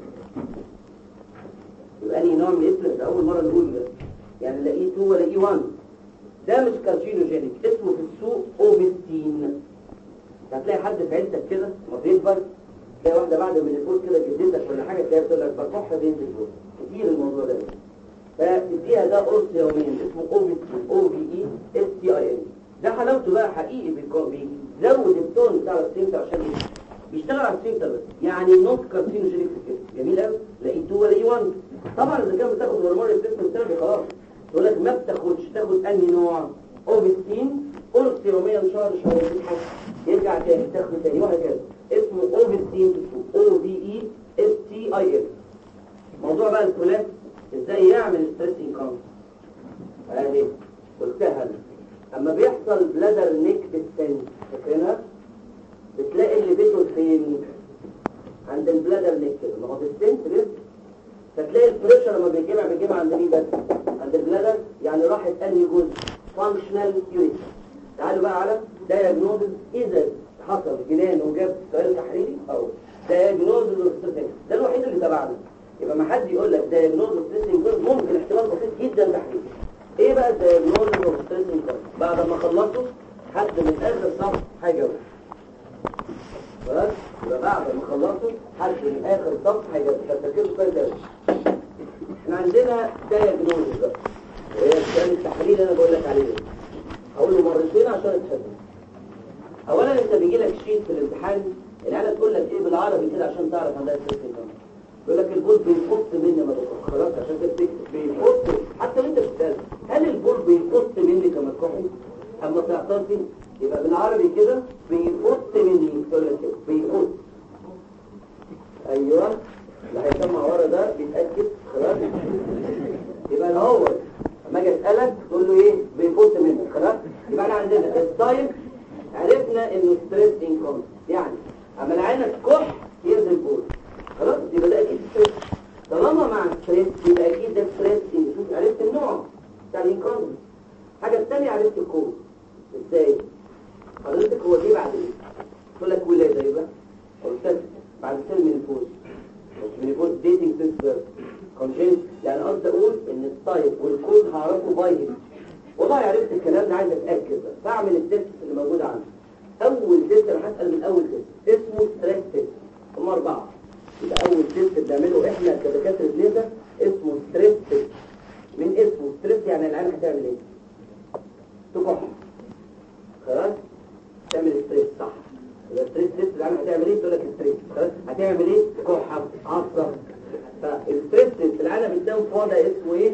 يبقى انهي نوع من الاتش ده اول مره نقول ده يعني لا اي 2 ولا اي 1 ده مش كارسينوجينيك اسمه في السوق اوبستين هتلاقي حد في عيلتك كده ما بيكبر تلاقي واحده بعد ما يفوت كده جدتك ولا حاجه تلاقيها بتقول لك بكح بينزل فوق كتير الموضوع ده فتديها ده قرص يوميا اسمه او بي او بي اي اس تي اي ان ده حلاوته بقى حقيقي بيكو- بيزود التون بتاع السفنكتر عشان ايه بيشتغل على السفنكتر بس يعني نوت كارسينوجينيك في كده جميل قوي لا اي 2 ولا اي 1 طبعا اذا كان بتاخد هرمون ريبليسمنت ثيرابي خلاص يقول لك ما بتاخدش تاخد انهي نوع اوبستين قرص يوميا شهر شهرين حاجه يرجع تاني تاخده تاني وهكذا اسمه اوبستين او بي اي اس تي اي ال موضوع بقى الكولاب ازاي يعمل ستريس انكم ادي قلتها أنا. اما بيحصل بلادر نيك ديستنس فاكرينها بتلاقي اللي بيته فين عند البلادر نيك كده ما هو ديستنس لسه فتلاقي البريشر لما بيجمع بيجمع عند مين بس عند البلادر يعني راحت انهي جزء فانكشنال يوريت تعالوا بقى على دايجنوزز اذا حصل جنان وجاب سؤال تحريري او دايجنوزز وستريسنج ده الوحيد اللي تبعنا يبقى ما حد يقول لك دايجنوزز وستريسنج ممكن احتمال بسيط جدا تحريري ايه بقى الدايجنوزز وستريسنج بعد ما خلصوا حد من اخر صف هيجاوب خلاص يبقى بعد ما خلصوا حد من اخر صف هيجاوب فتفكروا كويس قوي احنا عندنا دايجنوزز بقى وهي الكلام التحليل اللي انا بقول لك عليه ده. هقوله مرتين عشان تفهم اولا انت بيجي لك شيت في الامتحان العيله تقول لك ايه بالعربي كده عشان تعرف عندها ستريس كام يقول لك البول بينقص مني ما تقول خلاص عشان كده بتكتب بينقص حتى وانت بتسال هل البول بينقص مني كما تكحي اما تعترفي يبقى بالعربي كده بينقص يسالك تقول له ايه بيفوت منك خلاص يبقى احنا عندنا التايب عرفنا انه ستريس انكم يعني اما العينك كح ينزل بول خلاص يبقى ده اكيد ستريس طالما مع ستريس يبقى اكيد ده ستريس شوف عرفت النوع بتاع الانكم الحاجه الثانيه عرفت الكود ازاي حضرتك هو جه بعد ايه تقول لك ولاده يبقى قلت بعد سن من الفوز من الفوز ديتنج سينس بيرث كونجنت يعني قصدي اقول ان التايب والكود هعرفه بايظ والله عرفت الكلام ده عايز اتاكد بس فاعمل التست اللي موجود عندي اول تست انا هسال من اول تست اسمه ستريس تيست هم اربعه يبقى اول تست بنعمله احنا كدكاتره ليزر اسمه ستريس تيست من اسمه ستريس يعني العين هتعمل ايه تكح خلاص تعمل ستريس صح يبقى ستريس تيست العين هتعمل ايه تقول لك ستريس خلاص هتعمل ايه كحه عصب فالستريس تيست العين بتنام في وضع اسمه ايه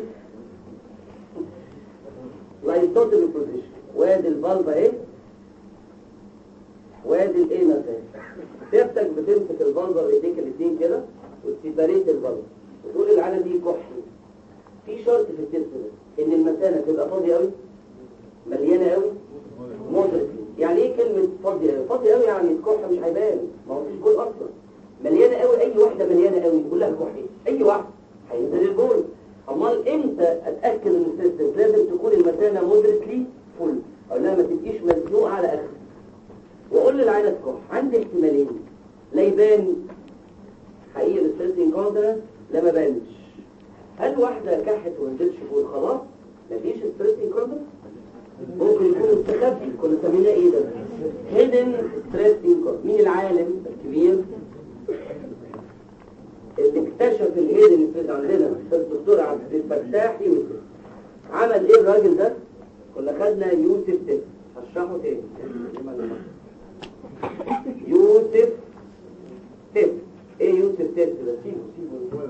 لايتوتال بوزيشن وادي الفالفا ايه وادي الانس اهي سيادتك بتمسك الفالفا بايديك الاثنين كده وتسيبريت الفالفا وتقول العالم دي كحل في شرط في التست ده ان المثانه تبقى فاضيه قوي مليانه قوي مودريتلي يعني ايه كلمه فاضيه قوي فاضيه قوي يعني الكحه مش هيبان ما هو فيش جول اصلا مليانه قوي اي واحده مليانه قوي كلها كحه اي واحده هينزل الجول امال امتى اتاكد ان السيستم لازم تكون المثانه مودريتلي فول او لا ما تبقيش مزنوقه على اخر واقول للعينه كح عندي احتمالين لا يبان حقيقي الستريسنج كونترنس لا ما بانش هل واحده كحت ونزلش فوق خلاص مفيش ستريسنج كونترنس ممكن يكون مستخبي كنا سميناه ايه ده هيدن ستريسنج مين العالم الكبير اللي اكتشف الهيدن ستريس عندنا الدكتور عبد الفتاح يوسف عمل ايه الراجل ده كنا خدنا يوسف تيست هشرحه تاني يوسف تيست ايه يوسف تيست ده سيبه سيبه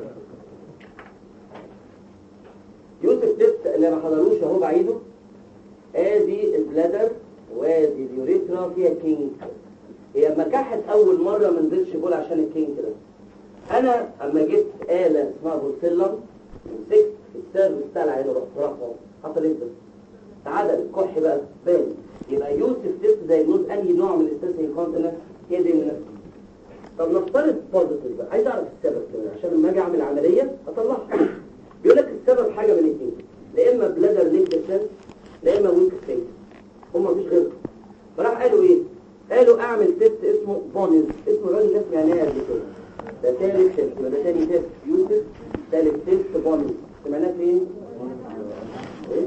يوسف تيست اللي ما حضروش اهو بعيده ادي البلادر وادي اليوريثرا فيها كينج هي لما كحت اول مره ما نزلش بول عشان الكينج ده انا اما جبت آلة اسمها بورسلم مسكت السيرف بتاع العين ورحت رافعه حصل ايه ده؟ تعادل الكح بقى بان يبقى يوسف تيست دايجنوز انهي نوع من الستريس انكونتيننس هي دي من نفسي طب نفترض بوزيتيف بقى عايز اعرف السبب كمان عشان لما اجي اعمل عمليه اطلعها بيقول لك السبب حاجه من الاثنين لا اما بلادر ليك ديسنس لا اما ويك ستيت هم مفيش غيرهم فراح قالوا ايه قالوا اعمل تيست اسمه بونز اسمه الراجل ده اسمه عناية قبل كده ده ثالث تيست وده ثاني تيست يوسف ثالث تيست بونز سمعناه فين؟ ايه؟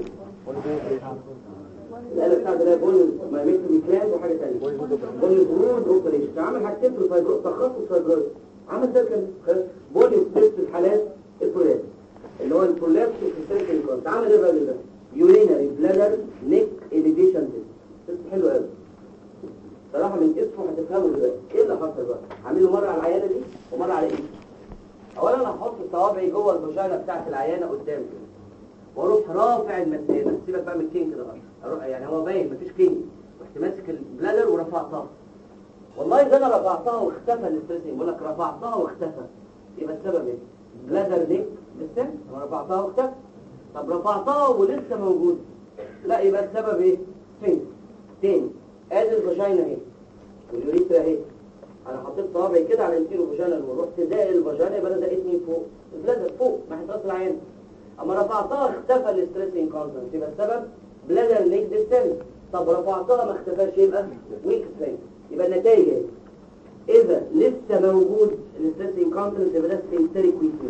الآلة بتاعت ده بول ما يمثل بكلام وحاجة تانية بول برود اوبريشن عمل حاجتين في الفايبروز تخصص فايبروز عمل ده كان بول ستريس في الحالات البرولابس اللي هو البرولابس في السيركل كونت عمل ايه الراجل ده؟ يورينري بلادر نيك اليفيشن تيست تيست حلو قوي صراحة من اسمه هتفهموا دلوقتي ايه اللي حصل بقى؟ هعمله مرة على العيانة دي ومرة على ايه؟ اولا انا هحط صوابعي جوه الفاجينا بتاعت العيانة قدام كده واروح رافع المثانه سيبك بقى من الكينج ده بقى اروح يعني هو باين مفيش كينج رحت ماسك البلادر ورفعتها والله اذا انا رفعتها واختفى الاستريسنج بقول لك رفعتها واختفى يبقى السبب ايه بلادر دي لسه انا رفعتها واختفى طب رفعتها ولسه موجود لا يبقى السبب ايه فين تاني ادي الفاجينا اهي واليوريثرا اهي انا حطيت صوابعي كده على الانتيرو فاجينا ورحت داقي الفاجينا يبقى ده دقتني فوق البلادر فوق ناحيه راس العين اما رفعتها اختفى الاستريسنج كونسنت يبقى السبب بلادر ليك ديستنس طب رفعتها ما اختفاش يبقى ويك سترينج يبقى النتائج ايه اذا لسه موجود الاستريسنج كونسنت يبقى ده سينتريك ويكنس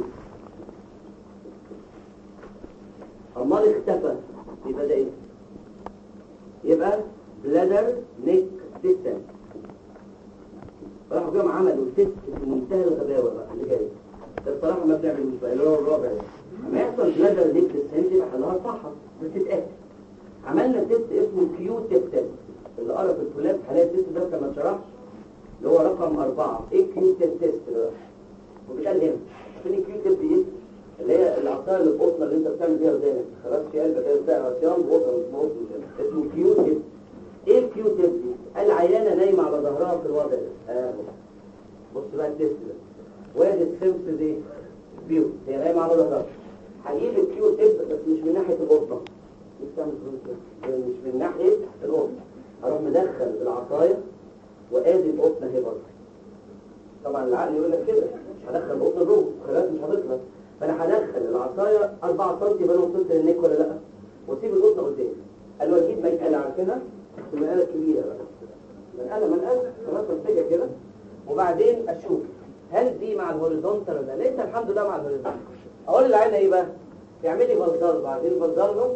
امال اختفى يبقى ده ايه يبقى بلادر نيك ديستنس راحوا جم عملوا تيست في منتهى الغباوه بقى اللي جاي ده بصراحه ما بنعملوش بقى اللي هو الرابع ده لما يحصل بلادر ليك السنت يبقى حلها صح بتتأكد عملنا تيست اسمه كيو تيست اللي قرا في الكلاب حالات تيست ده كما شرحش اللي هو رقم أربعة ايه كيو تيست ده وبيتقال هنا عشان الكيو تيست دي اللي هي العصايه اللي في قطنه اللي انت بتعمل بيها ودانك خلاص في قلبك كده بتاع عصيان بقطنه اسمه كيو تيست ايه الكيو تيست دي العيانه نايمه على ظهرها في الوضع ده اهو بص بقى التيست ده وادي السمس دي بيو هي نايمه على ظهرها هجيب الكيو تيب بس مش من ناحيه القطنه تعمل فلوس مش من ناحيه القطن اروح مدخل العصايه وادي القطن اهي برضه طبعا العقل يقول لك كده مش هدخل القطن جوه خلاص مش هتطلع فانا هدخل العصايه 4 سم يبقى انا وصلت للنيك ولا لا واسيب القطن قدامي قال له اجيب منقله عارفينها المنقله الكبيره بقى منقله منقله خلاص امسكها كده وبعدين اشوف هل دي مع الهوريزونتال ولا لقيتها الحمد لله مع الهوريزونتال اقول للعينه ايه بقى تعملي بلدرجه بعدين بلدرجه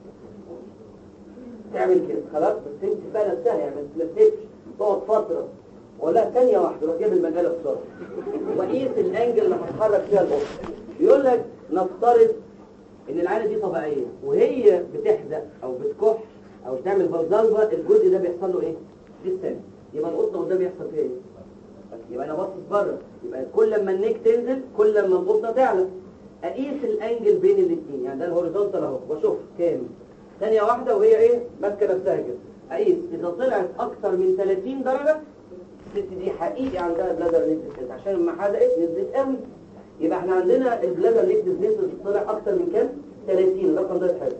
تعمل كده خلاص بس انت بقى نفسها يعني ما تتلفتش تقعد فتره ولا ثانيه واحده روح جايب المجله بسرعه وقيس الانجل اللي هتحرك فيها القطه يقول لك نفترض ان العينه دي طبيعيه وهي بتحزق او بتكح او تعمل بلدرجه الجزء ده بيحصل له ايه ديستنس يبقى القطه قدام يحصل فيها ايه يبقى انا باصص بره يبقى كل لما النيك تنزل كل لما القطه تعلى اقيس الانجل بين الاثنين يعني ده الهوريزونتال اهو واشوف كام ثانيه واحده وهي ايه ماسكه نفسها كده اقيس اذا طلعت اكتر من 30 درجه الست دي حقيقي عندها بلادر نيكتس عشان لما حدقت نزلت قوي يبقى احنا عندنا البلادر نيكتس نيكتس طلع اكتر من كام 30 الرقم ده حلو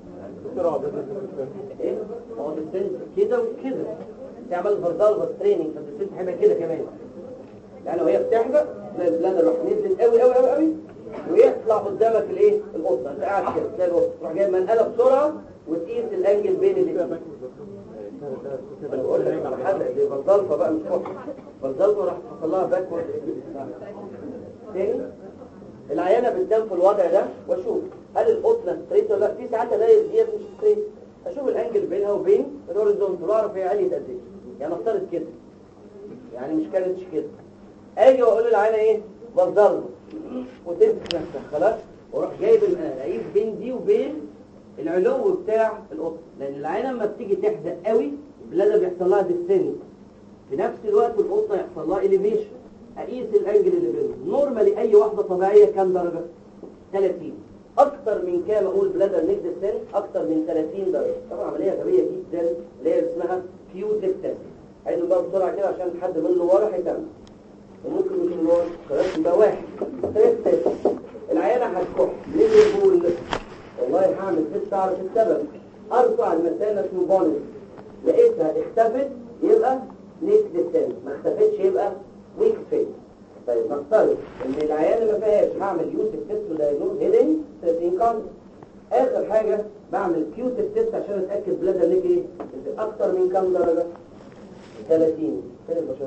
ايه هو السن كده وكده تعمل فردالفا ستريننج فالست هيبقى كده كمان يعني وهي بتحبق تلاقي البلادر راح نزلت قوي قوي قوي قوي ويطلع قدامك الايه القطه انت قاعد كده تلاقي القطه تروح جايب منقله بسرعه وتقيس الانجل بين الاثنين انا بقول لك على حاجه دي بلدلفه بقى مش قطه بلدلفه راح حصل لها باكورد تاني العيانه بتنام في الوضع ده واشوف هل القطنه ستريت ولا لا في ساعات الاقي ديت مش ستريت اشوف الانجل بينها وبين الهوريزونتال واعرف هي عليت قد ايه يعني افترض كده يعني مش كانتش كده اجي واقول للعينه ايه بلدلفه وتمسك نفسها خلاص واروح جايب المقاس اقيس بين دي وبين العلو بتاع القطه لان العينه لما بتيجي تحزق قوي البلاده بيحصل لها ديسنت في نفس الوقت القطه يحصل لها اليفيشن اقيس الانجل اللي بينهم نورمالي اي واحده طبيعيه كام درجه 30 اكتر من كام اقول بلادر نيك ديسنت اكتر من 30 درجه طبعا عمليه غبيه جدا اللي هي اسمها كيو تيست عايز بقى بسرعه كده عشان حد من اللي ورا هيكمل وممكن مش من ورا خلاص يبقى واحد ثلاث العيانه هتكح ليه بيقول والله هعمل تيست اعرف السبب ارفع المثانه بونس لقيتها اختفت يبقى نيك ديستنس ما اختفتش يبقى ويك فيت طيب نفترض ان العيان ما فيهاش هعمل يوسف تيست ودايجنوز هيدنج 30 كام اخر حاجه بعمل كيوتيف تيست عشان اتاكد بلاد ليك ايه اكتر من كام درجه 30 فين البشر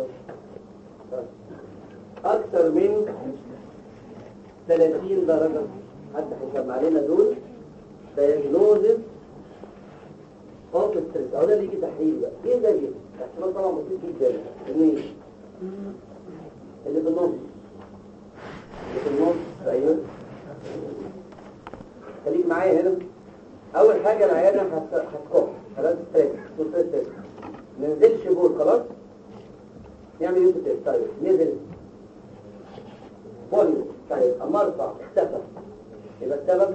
اكتر من 30 درجه حد هيجمع علينا دول دايجنوزز اوف ستريس اهو ده اللي يجي تحليل بقى ايه ده يجي احتمال طبعا بسيط جدا منين اللي في النص اللي في النص ايوه خليك معايا هنا اول حاجه العيانه هت- هتكح خلاص ستريس ستريس ما نزلش بول خلاص نعمل يوتيوب تيست طيب نزل فوليو طيب اما ارفع اختفى يبقى السبب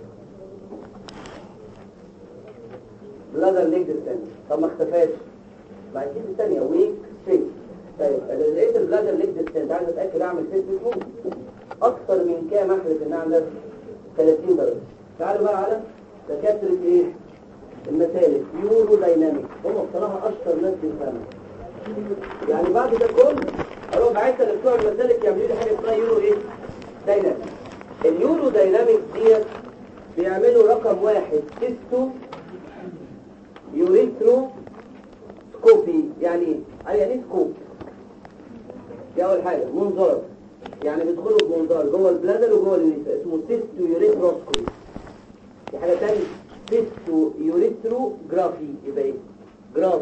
بلادر ليج ديستنس طب ما اختفاش بعد كده الثانيه ويك ستريت طيب انا لقيت البلادر ليج ديستنس عايز اتاكد اعمل تيست اسمه اكتر من كام احلف ان اعمل 30 درجه تعالوا بقى على دكاتره ايه المسالك يورو دايناميك هم بصراحه اشطر ناس في الفن يعني بعد ده كله اروح بعتها لبتوع المسالك يعملوا لي حاجه اسمها يورو ايه دايناميك اليورو دايناميك ديت بيعملوا رقم واحد تيستو يوريترو سكوبي يعني ايه؟ يعني ايه سكوب دي اول حاجه منظار يعني بيدخلوا بمنظار جوه البلادر وجوه النساء اسمه سيستو يوريتروسكوبي دي حاجه ثانيه سيستو يوريترو جرافي يبقى ايه جرافي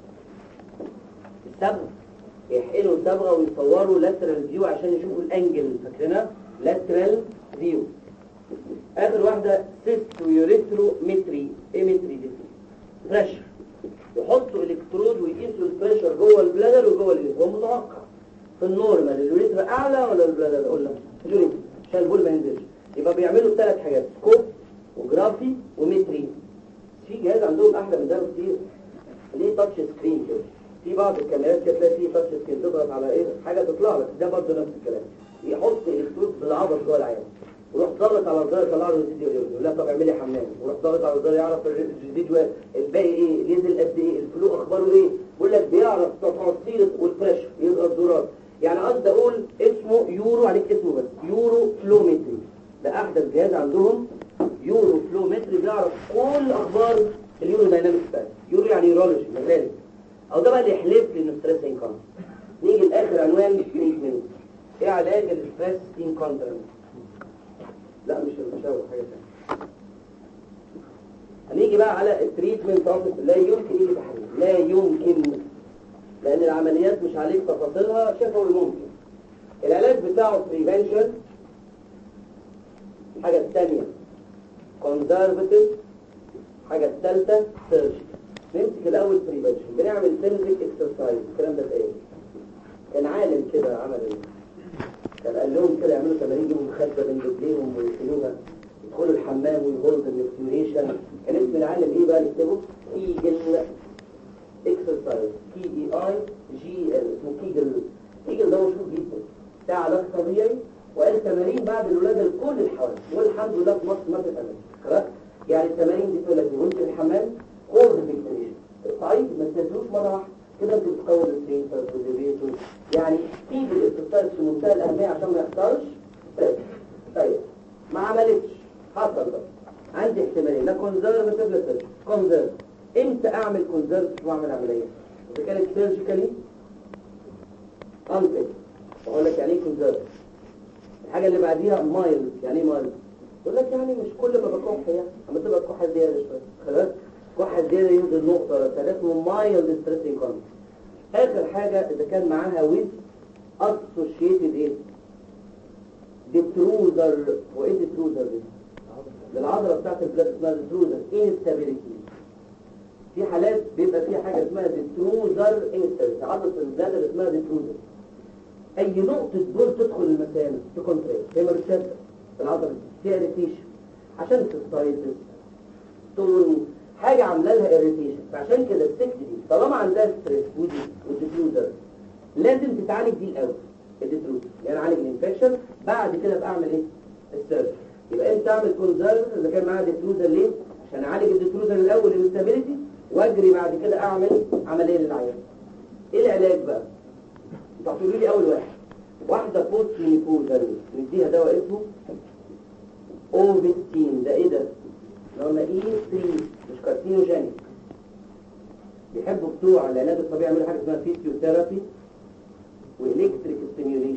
الصبغه يحقنوا الصبغه ويصوروا لاترال فيو عشان يشوفوا الانجل فاكرينها لاترال فيو اخر واحده سيستو يوريترو متري ايه متري دي بريشر يحطوا الكترود ويقيسوا البريشر جوه البلادر وجوه اليوريثر هو متوقع في النورمال اليوريثر اعلى ولا البلادر اقول لك اليوريثر عشان البول ما ينزلش يبقى بيعملوا ثلاث حاجات سكوب وجرافي ومتري في جهاز عندهم احلى من ده بكتير ليه تاتش سكرين كده في بعض الكاميرات كده تلاقي فيه تاتش سكرين تضغط على ايه حاجه تطلع لك ده برضه نفس الكلام يحط الكترود بالعبط جوه العيان وروح ضاغط على الزر يطلع له الريزيديو يقول لها طب اعملي حمام وروح ضاغط على الزر يعرف الريزيديو الباقي ايه نزل قد ايه الفلو اخباره ايه بيقول لك بيعرف تفاصيل والبريشر يبقى الدورات يعني قصدي اقول اسمه يورو عليك اسمه بس يورو فلومتري ده احدث جهاز عندهم يورو فلومتري بيعرف كل اخبار اليورو داينامكس بتاعته يورو يعني يورولوجي مجال او ده بقى اللي يحلف لي انه ستريس انكونترنس نيجي لاخر عنوان تريتمنت ايه علاج الستريس انكونترنس لا مش مش هو حاجه ثانيه هنيجي بقى على التريتمنت اوف لا يمكن يجي تحليل لا يمكن لان العمليات مش عليك تفاصيلها شفوي ممكن العلاج بتاعه بريفنشن الحاجه الثانيه كونزرفتيف الحاجه الثالثه سيرجري نمسك الاول بريفنشن بنعمل سيمزك اكسرسايز الكلام ده ايه كان عالم كده عمل ايه كان قال لهم كده يعملوا تمارين يجيبوا مخده بين رجليهم ويشيلوها يدخلوا الحمام ويهولد الاكسبيريشن كان اسم العالم ايه بقى نكتبه كيجل اكسرسايز كي اي اي جي ال اسمه كيجل كيجل ده مشهور جدا بتاع علاج طبيعي وقال تمارين بعد الولاده لكل الحوادث والحمد لله في مصر ما بتتعمل خلاص يعني التمارين دي تقول لك وانت في الحمام هولد الاكسبيريشن طيب ما تنزلوش مره واحده كده انت بتقوي السينتر والليفيتور يعني في بالاكسرسايز في منتهى الاهميه عشان ما يحصلش طيب طيب ما عملتش حصل بقى عندي احتمالين لا كونزرفتيف لا سيرجيكال كونزرف امتى اعمل كونزرف واعمل عمليه اذا كانت سيرجيكالي انتج بقول لك يعني ايه كونزرف الحاجه اللي بعديها مايل يعني ايه مايل يقول لك يعني مش كل ما بكح يعني اما تبقى الكحه زياده شويه خلاص كحه زياده ينزل نقطه ولا ثلاثه اسمه مايل ستريسنج كونت اخر حاجه اذا كان معاها ويز اسوشيتد ايه ديتروزر وايه ديتروزر دي للعضله بتاعت البلاد اسمها ديتروزر انستابيليتي في حالات بيبقى فيها حاجه اسمها ديتروزر انستابيليتي عضله البلاد اللي اسمها ديتروزر اي نقطه دول تدخل المثانه تكونتريت هي ما بتشد العضله دي فيها اريتيشن عشان تستايتس تون حاجه عامله لها اريتيشن فعشان كده الست دي طالما عندها ستريس ودي والديفيوزر لازم تتعالج دي الاول الديفيوزر يعني اعالج الانفكشن بعد كده ابقى اعمل ايه السيرجري يبقى انت اعمل كونزرف اذا كان معاها ديفيوزر ليه عشان اعالج الديفيوزر الاول الانستابيليتي واجري بعد كده اعمل عمليه للعيان ايه العلاج بقى انتوا هتقولوا لي اول واحد واحده بوست مينيبوزال نديها دواء اسمه اوفيستين ده ايه ده اللي هم اي 3 مش كارسينوجينيك بيحبوا بتوع العلاج الطبيعي يعملوا حاجه اسمها فيزيوثيرابي والكتريك ستيميوليشن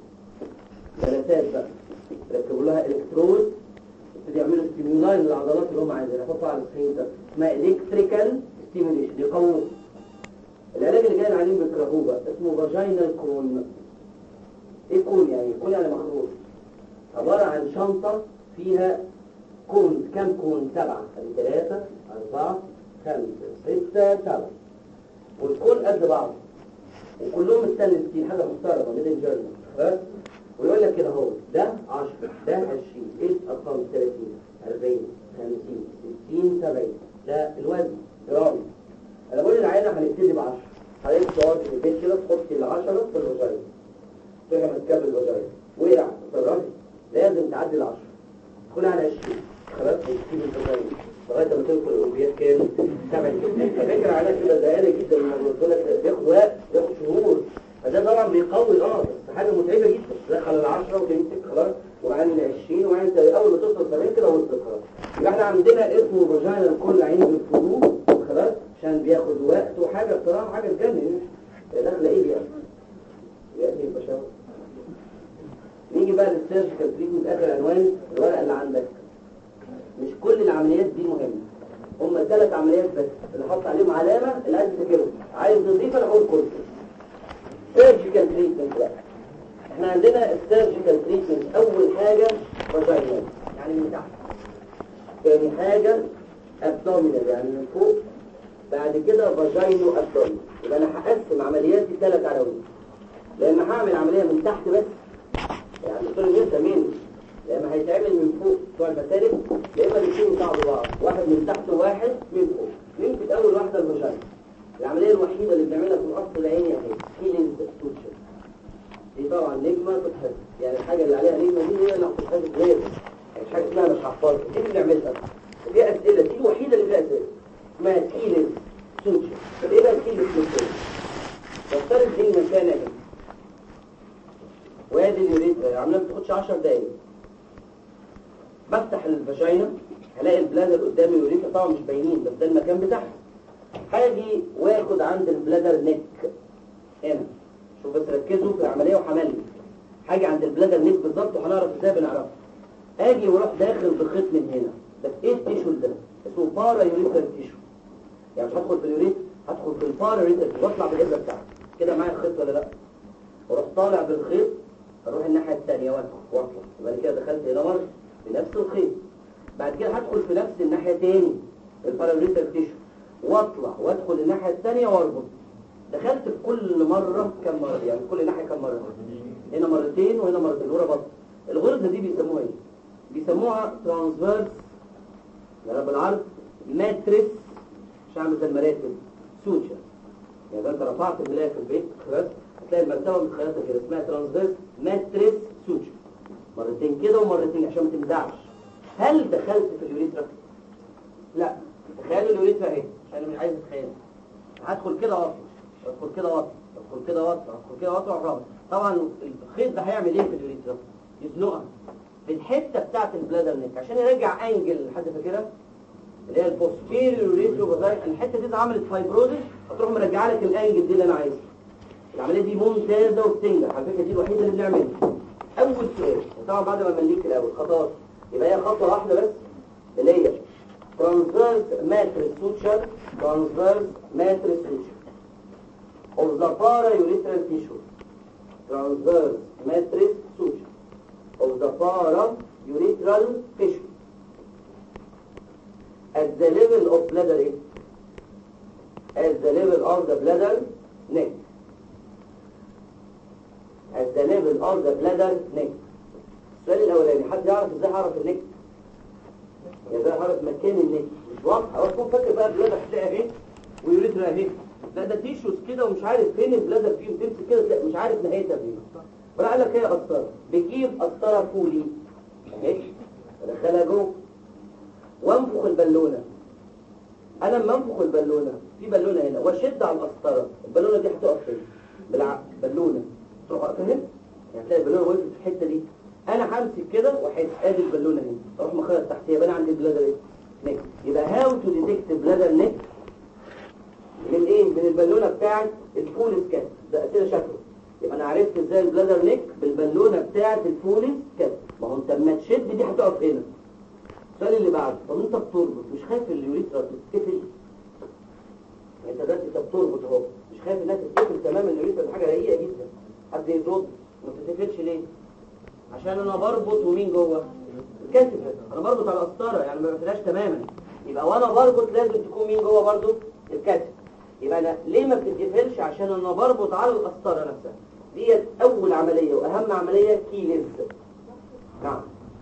جلسات بقى يركبوا لها الكترود يبتدي يعملوا ستيمولاي للعضلات اللي هم عايزينها يحطوا على السكرين ده اسمها الكتريكال ستيميوليشن يقووا العلاج اللي جاي العيانين بيكرهوه بقى اسمه فاجينال كون ايه كون يعني كون يعني مخروط عباره عن شنطه فيها كون كم كون سبعة ثلاثة أربعة خمسة ستة سبعة والكون قد بعض وكلهم مستني ستين حاجة محترمة ميدن جيرنال خلاص ويقول لك كده اهو ده 10 ده 20 ايه ارقام 30 40 50 60 70 ده الوزن جرام انا بقول للعينه هنبتدي ب 10 حضرتك تقعد في البيت كده تحطي ال 10 في الوزن تروحي ماسكاه بالوزن وقع تصرفي لازم تعدي ال 10 تدخلي على 20 خلاص وتسيب الوزن لغايه ما توصل الاولويات كام 70 فكره على كده دقيقه جدا الموضوع بيقول لك بياخد وقت بياخد شهور فده طبعا بيقوي اه بس حاجه متعبه جدا تدخل ال 10 وتمسك خلاص وبعدين ال 20 وبعدين انت اول ما توصل 70 كده وصلت خلاص يبقى احنا عندنا اسمه فاجينا لكل عين بالفضول خلاص عشان بياخد وقت وحاجه بصراحه حاجه تجنن داخله ايه يعني يعني البشر نيجي بقى للسيرجيكال تريتمنت اخر عنوان الورقه اللي عندك مش كل العمليات دي مهمه هم ثلاث عمليات بس اللي حط عليهم علامه اللي عايز تذاكرهم عايز تضيف انا اقول كله سيرجيكال تريتمنت بقى احنا عندنا السيرجيكال تريتمنت اول حاجه فاجينال يعني من تحت ثاني حاجه ابدومينال يعني من فوق بعد كده فاجينو ابدومينال يبقى انا هقسم عملياتي ثلاث عناوين لان هعمل عمليه من تحت بس يعني دكتور لسه مين لما هيتعمل من فوق بتوع المسالك يا اما الاثنين يساعدوا بعض واحد من تحت وواحد من فوق نمسك اول واحده الفاجينا العمليه الوحيده اللي بنعملها في القص العيني اهي هيلينج ستوتشر دي طبعا نجمه تتحفظ يعني الحاجه اللي عليها نجمه دي هي اللي هتتحفظ لازم برضه دي اللي بنعملها فيها اسئله دي الوحيده اللي فيها اسئله اسمها كيلز سوتشر طب ايه بقى كيلز سوتشر نفترض دي المكان اهي وادي اليوريثرا عامله ما بتاخدش 10 دقايق بفتح الفاجينا هلاقي البلادر قدامي اليوريثرا طبعا مش باينين بس ده المكان بتاعها هاجي واخد عند البلادر نيك هنا شوف بس ركزوا في العمليه وحملي حاجه عند البلادر نيك بالظبط وهنعرف ازاي بنعرفها اجي واروح داخل بخيط من هنا بس ايه التيشو ده اسمه بارا يوريثرال تيشو يعني مش هدخل في اليوريث هدخل في البارا يوريثرال تيشو واطلع بالابره بتاعتي كده معايا الخيط ولا لا واروح طالع بالخيط اروح الناحيه الثانيه وادخل واطلع يبقى كده دخلت هنا مره بنفس الخيط بعد كده هدخل في نفس الناحيه تاني البارا يوريثرال تيشو واطلع وادخل الناحيه الثانيه واربط دخلت في كل مره كم مره يعني في كل ناحيه كم مره هنا مرتين وهنا مرتين ورا بطن الغرزه دي بيسموها ايه بيسموها ترانسفيرس يعني بالعرض ماتريس مش عامل زي المراتب سوتشر يعني انت رفعت الملايه في البيت خلاص هتلاقي المرتبه متخيطه كده اسمها ترانسفيرس ماتريس سوتشر مرتين كده ومرتين عشان ما تمدعش هل دخلت في اليوريثرا لا تخيل اليوريثرا اهي عشان انا مش عايز اتخيل هدخل كده واطلع ادخل كده واطلع ادخل كده واطلع ادخل كده واطلع واطلع طبعا الخيط ده هيعمل ايه في اليوريثرا يزنقها في الحته بتاعت البلادر نيك عشان يرجع انجل حد فاكرها اللي هي البوستيريور ريتروفازايل الحته دي عملت فايبروزس هتروح مرجعه لك الانجل دي اللي انا عايزها العمليه دي ممتازه وبتنجح على فكره دي الوحيده اللي بنعملها اول سؤال طبعا بعد ما امليك الاول خطوات يبقى هي خطوه واحده بس اللي هي ترانسفيرس ماتريس سوتشر ترانسفيرس ماتريس سوتشر of the para-urethral tissue transverse matrix suture of the para-urethral tissue at the level of bladder eh? at the level of the bladder neck at the level of the bladder neck السؤال الاولاني حد يعرف ازاي اعرف النك يعني ازاي اعرف مكان النك مش واضح او تكون فاكر بقى بلادر هتلاقي اهي ويوريثرا اهي لا ده تيشوز كده ومش عارف فين البلادر فيه وتمسك كده تلاقي مش عارف نهايتها فين ولا قال لك هي قسطره بتجيب قسطره فولي اهي ادخلها جوه وانفخ البالونه انا لما انفخ البالونه في بالونه هنا واشد على القسطره البالونه دي هتقف فين بالعقل بالونه تروح واقفه هنا يعني تلاقي البالونه وقفت في الحته دي انا همسك كده واحس ادي البالونه هنا اروح مخيط تحتيها يبقى انا عندي بلادر ايه نيك يبقى هاو تو ديتكت بلادر نيك من ايه من البالونه بتاعت الفول سكات ده كده شكله يبقى انا عرفت ازاي البلادر نيك بالبالونه بتاعت الفول سكات ما هو انت لما تشد دي هتقف هنا السؤال اللي بعده طب انت بتربط مش خايف اليوريثرا تتقفل انت دلوقتي انت بتربط اهو مش خايف انها تتقفل تماما اليوريثرا دي حاجه رقيقه جدا حد يرد ما تتقفلش ليه عشان انا بربط ومين جوه الكتف انا بربط على القسطره يعني ما بقفلهاش تماما يبقى وانا بربط لازم تكون مين جوه برضو الكتف يبقى انا ليه ما بتتقفلش عشان انا بربط على القسطره نفسها ديت اول عمليه واهم عمليه كيلز نعم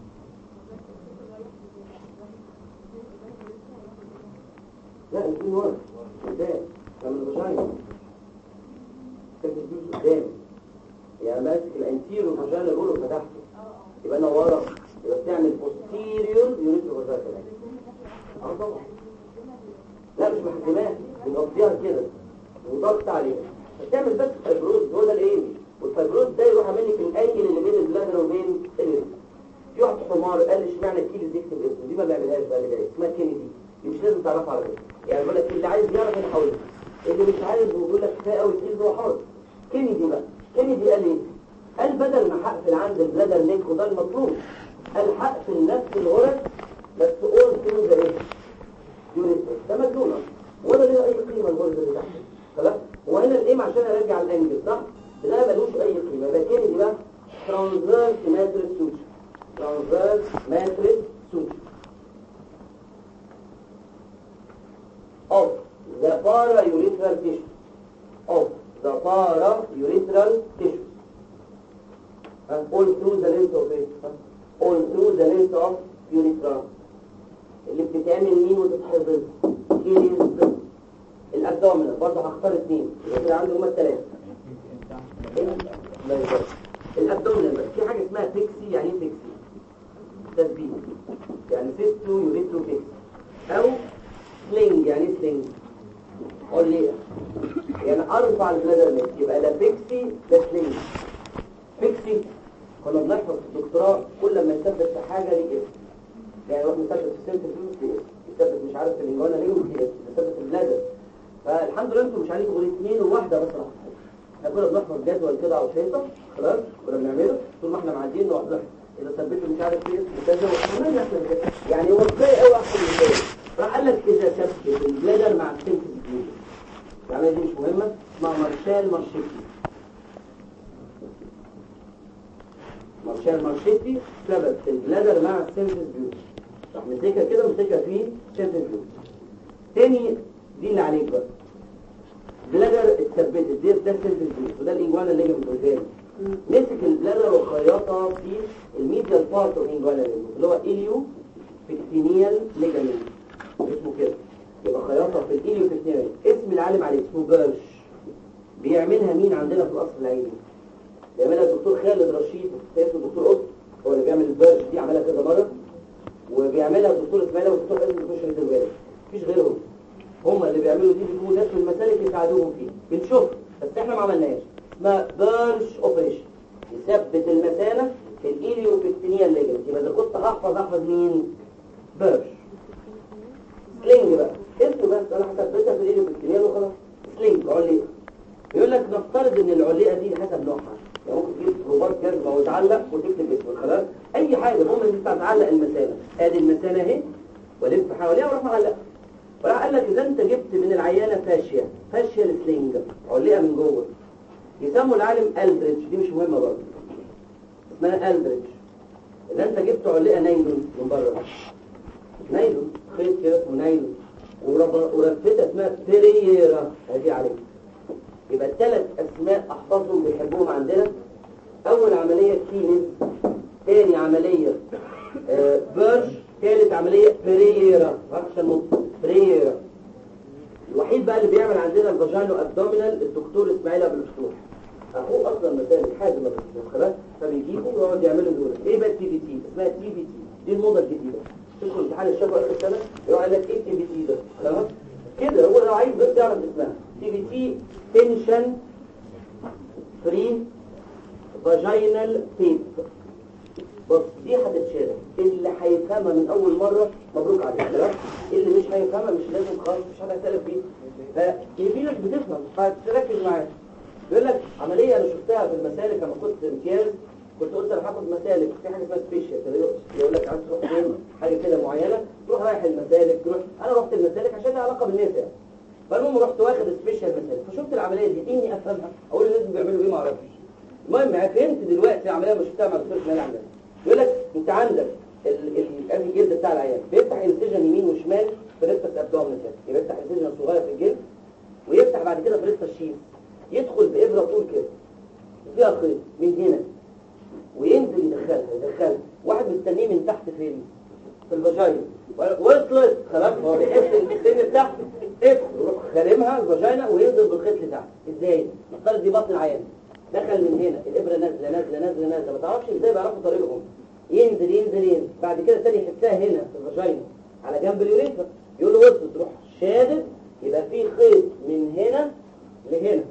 لا الاثنين ورا قدام من الفاجينا كانت الجزء قدام يعني ماسك الانتيرو فاجينا الاولى فتحته يبقى انا ورا يبقى بتعمل بوستيريور يونيترو فاجينا اه طبعا لا مش محكمات بنقضيها كده وضغط عليها بتعمل بس فايبروز هو ده الايم والفايبروز ده يروح عامل لك الانجل اللي بين البلادر وبين الريس في واحد حمار قال لي اشمعنى الكيلو دي يكتب اسمه دي ما بيعملهاش بقى اللي جاي اسمها كينيدي دي مش لازم تعرفها على فكره يعني بقول لك اللي عايز يعرف انا هقول اللي مش عايز بيقول لك كفايه قوي الكيلو هو حر كينيدي بقى كينيدي قال ايه قال بدل ما هقفل عند البلادر نيك وده المطلوب قال هقفل نفس الغرز بس اول ثرو ذا ايه يوريثرا ده مجنونه ولا ليها اي قيمه الغرز اللي تحت خلاص وهنا الايم عشان ارجع الانجل صح ده ملوش اي قيمه يبقى كينيدي بقى ترانزفيرس ماتريس سوتش ترانسفيرس ماتريس سوتش of the para-urethral tissue of the para-urethral tissue and all through the length of it all through the length of urethra اللي بتتعمل مين وتتحفظ كيريز الابدومينال برضه هختار اثنين يبقى كده عندي هما الثلاثه الله يبارك الابدومينال بس في حاجه اسمها فيكسي يعني ايه فيكسي تثبيت يعني سيستو يوريترو فيكس او سلينج يعني ايه سلينج علقه يعني ارفع البلادر نت يبقى لا فيكسي لا سلينج فيكسي كنا بنحفظ في الدكتوراه كل ما يثبت في حاجه ليه اسم يعني واحد مثبت في السنت فلوس ليه اسم يثبت مش عارف في الانجوانا ليه ليه اسم يثبت في البلادر فالحمد لله انتم مش عليكم غير اثنين وواحده بس راح احنا كنا بنحفظ جدول كده على الحيطه خلاص كنا بنعمله طول ما احنا معديين نروح نحفظ اذا ثبتوا مش عارف ايه وكذا وكمان احسن كده يعني هو كفايه قوي احسن من كده راح قال لك اذا ثبت البلادر مع السنت فلوس يعني دي مش مهمه اسمها مارشال مارشيتي مارشال مارشيتي ثبت البلادر مع السنتس بيوت راح مسكها كده مسكها في سنتس بيوت تاني دي اللي عليك بقى بلادر اتثبتت دي ده سنتس بيوت وده الانجوانا اللي جنب قدامي مسك البلادر وخيطها في الميديال بارت اوف انجوانا اللي هو اليو فيكتينيال ليجامنت اسمه كده يبقى خياطه في الاليو فيكتينيال اسم العالم عليه اسمه بيرش بيعملها مين عندنا في القصر العيني بيعملها الدكتور خالد رشيد اسمه الدكتور قطب هو اللي بيعمل البرش دي عملها كذا مرة وبيعملها الدكتور اسماعيل والدكتور حسن الدكتور شريف الوالد مفيش غيرهم هم اللي بيعملوا دي بيجيبوا ناس من المسالك يساعدوهم فيه بنشوف بس احنا ما عملناش اسمها بيرش اوبريشن يثبت المثانة في الإيليو فيكتينيال ليجمنت يبقى اذا كنت هحفظ احفظ مين بيرش سلينج بقى اسمه بس انا هثبتها في الإيليو فيكتينيال وخلاص سلينج علقة يقول لك نفترض ان العلقة دي حسب نوعها يعني ممكن تجيب روبات كارما وتعلق وتكتب اسمه خلاص اي حاجة المهم ان انت هتعلق المثانة ادي المثانة اهي والف حواليها وراح معلقها وراح قال لك اذا انت جبت من العيانة فاشية فاشية سلينج علقة من جوه يسموا العالم البريدج دي مش مهمة برضه اسمها البريدج اذا انت جبت علقة نايلون من بره نايلون خيط كده اسمه نايلون ورب- ورفتها اسمها برييرا هدي عليك يبقى الثلاث اسماء احفظهم بيحبوهم عندنا اول عملية كينز تاني عملية آه، بيرش ثالث عملية برييرا عشان نطق برييرا الوحيد بقى اللي بيعمل عندنا الفاجينو ابدومينال الدكتور اسماعيل ابو الفتوح اخوه اصلا مثال حازم ابو الفتوح خلاص فبيجيبوا ويقعد يعملوا دول ايه بقى التي بي تي اسمها تي بي تي دي الموضه الجديده تدخل امتحان الشفوي اخر السنه يقعد لك ايه التي بي تي ده خلاص كده هو لو عايز بس يعرف اسمها تي بي تي تنشن فري فاجينال تيب بص دي هتتشرح اللي هيفهمها من اول مرة مبروك عليك خلاص اللي مش هيفهمها مش لازم خالص مش حد هيسألك فيه فهي في ناس بتفهم فتركز معايا بيقول لك عملية انا شفتها في المسالك لما كنت امتياز كنت قلت انا هاخد مسالك في حاجه اسمها سبيشال كده يقول لك عايز تروح فين حاجه كده معينه تروح رايح المسالك تروح انا رحت المسالك عشان لها علاقه بالناس يعني فالمهم رحت واخد سبيشال مسالك فشفت العمليه دي اني افهمها اقول الناس بيعملوا ايه ما اعرفش المهم فهمت دلوقتي العمليه ما شفتها مع الدكتور اسماعيل عملها يقول لك انت عندك ال- ال- ادي الجلد بتاع العيان بيفتح انسجن يمين وشمال في ريكتس ابدومن كده يفتح انسجن صغير في الجلد ويفتح بعد كده في ريكتس شيل يدخل بابره طول كده فيها خيط من هنا وينزل يدخلها يدخلها واحد مستنيه من تحت فين في الفاجينا وصلت خلاص هو بيحس ان السن بتاعته تدخل يروح خارمها الفاجينا وينزل بالخيط لتحت ازاي نفترض دي بطن العيان دخل من هنا الابره نازله نازله نازله نازله ما تعرفش ازاي بيعرفوا طريقهم ينزل ينزل ينزل بعد كده تاني يحسها هنا في الفاجينا على جنب اليوريثرا يقول له وصلت تروح شادد يبقى في خيط من هنا لهنا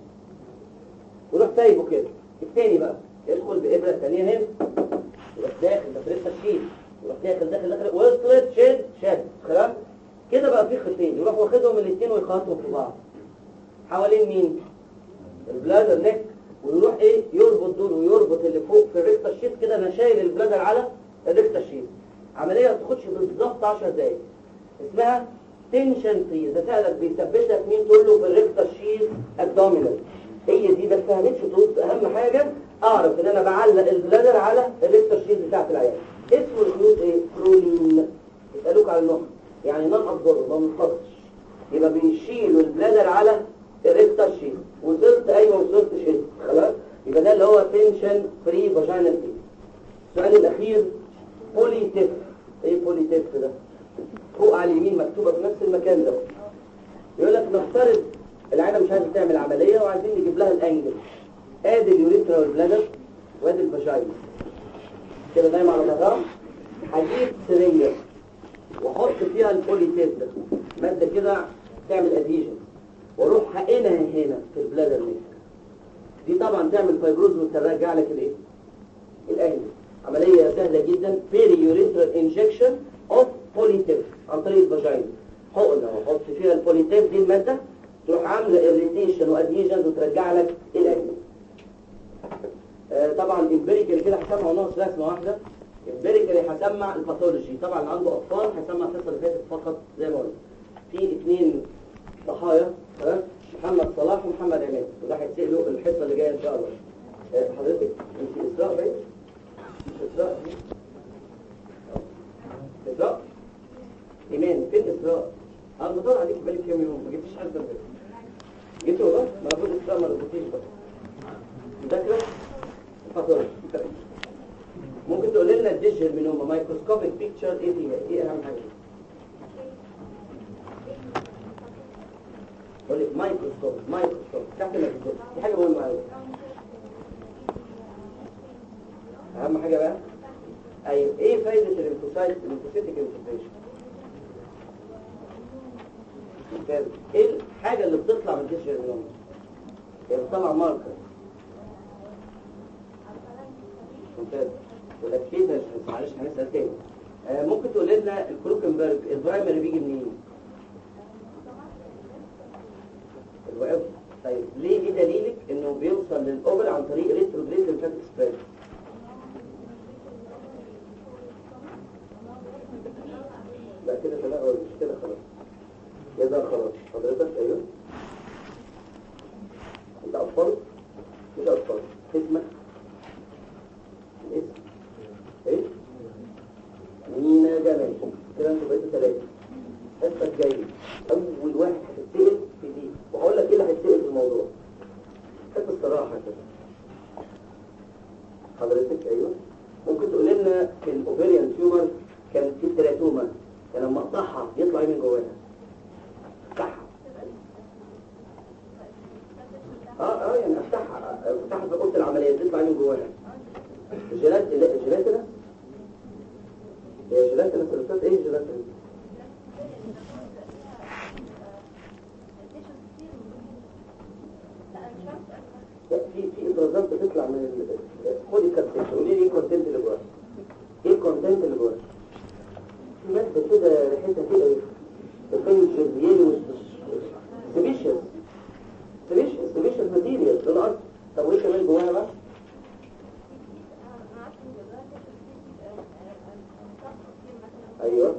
ويروح سايبه كده التاني بقى يدخل بإبرة ثانية هنا يروح داخل ده فريق تشكيل يروح داخل داخل داخل وصلت شد شد خلاص كده بقى في خطين يروح واخدهم الاثنين ويخاطبوا في بعض حوالين مين البلادر نك ويروح ايه يربط دول ويربط اللي فوق في الريكتا شيت كده انا شايل البلادر على الريكتا شيت عمليه ما تاخدش بالظبط 10 دقايق اسمها تنشن فري اذا سالك بيثبتك مين تقول له في الريكتا شيت ابدومينال هي دي بس فهمتش تقول اهم حاجه اعرف ان انا بعلق البلادر على الريكتا شيت بتاعت العيان اسم الخيوط ايه برولين يسالوك على النقط يعني نون ابزورب ما بنخلصش يبقى بيشيلوا البلادر على الريكتا شيت وصلت ايوه وصلت شيت خلاص يبقى ده اللي هو تنشن فري فاجينال فيه السؤال الاخير بوليتيف ايه بوليتيف ده فوق على اليمين مكتوبه في نفس المكان ده يقول لك نفترض العيله مش عايزه تعمل عمليه وعايزين نجيب لها الانجل ادي اليوريثرا والبلادر وادي الفاجينا كده دايما على ظهرها هجيب سرنجه واحط فيها البوليتيب ده ماده كده تعمل اديجن واروح حقنها هنا في البلادر نيك دي طبعا تعمل فايبروز وترجع لك الايه الاهل عمليه سهله جدا بيري يوريثرال انجكشن اوف بوليتيب عن طريق الفاجينا حقنه واحط فيها البوليتيب دي الماده تروح عامله اريتيشن واديجن وترجع لك الاهل آه، طبعا امبيريكال كده هسمع ناقص رسمه واحده امبيريكال هسمع الباثولوجي طبعا اللي عنده اطفال هسمع الحصه اللي فاتت فقط زي ما قلت في اثنين ضحايا تمام محمد صلاح ومحمد عماد وده هيتسالوا الحصه اللي جايه ان شاء الله آه، حضرتك انت اسراء باين مش اسراء اسراء ايمان فين اسراء انا بدور عليك بقالي كام يوم ما جبتيش حد من جبت والله ما المفروض اسراء ما رضيتيش بقى مذاكره اتفضل ممكن تقول لنا الديجيتال منهم مايكروسكوبيك بيكتشر ايه فيها ايه اهم حاجه بقول لك مايكروسكوب مايكروسكوب تحت الميكروسكوب دي حاجه مهمه قوي اهم حاجه بقى ايوه ايه فايده الليمفوسايت الليمفوسيتيك انفلتريشن ممتاز ايه الحاجه اللي بتطلع من الديجيتال منهم هي بتطلع ماركر ممتاز ولكن معلش هنسال تاني آه ممكن تقول لنا الكروكنبرج البرايمري بيجي منين؟ الوقف طيب ليه ايه دليلك انه بيوصل للاوفر عن طريق ريتروجريد ليمفاتيك سبريد لا كده لا هو مش كده خلاص كده خلاص حضرتك ايوه انت اطفال مش اطفال اسمك الاسم ايه مينا جمال كده انتوا بقيتوا ثلاثه الحصه الجايه اول واحد هتتسال في دي وهقول لك ايه اللي هيتسال في الموضوع حته الصراحه كده حضرتك ايوه ممكن تقول لنا في الاوفيريان تيومر كان في تراتوما كان لما اقطعها يطلع ايه من جواها افتحها اه اه يعني افتحها افتحها في اوضه العمليه تطلع ايه من جواها جيلات لا جيلاتنا هي جيلاتنا سلسلات ايه جيلاتنا لا في في افرازات بتطلع من ال- خدي كابتن قولي لي ايه الكونتنت اللي جواها ايه الكونتنت اللي جواها في ماده كده ريحتها كده ايه الفينشر يلو سبيشس سبيشس سبيشس ماتيريال بالارض طب وايه كمان جواها بقى ايوه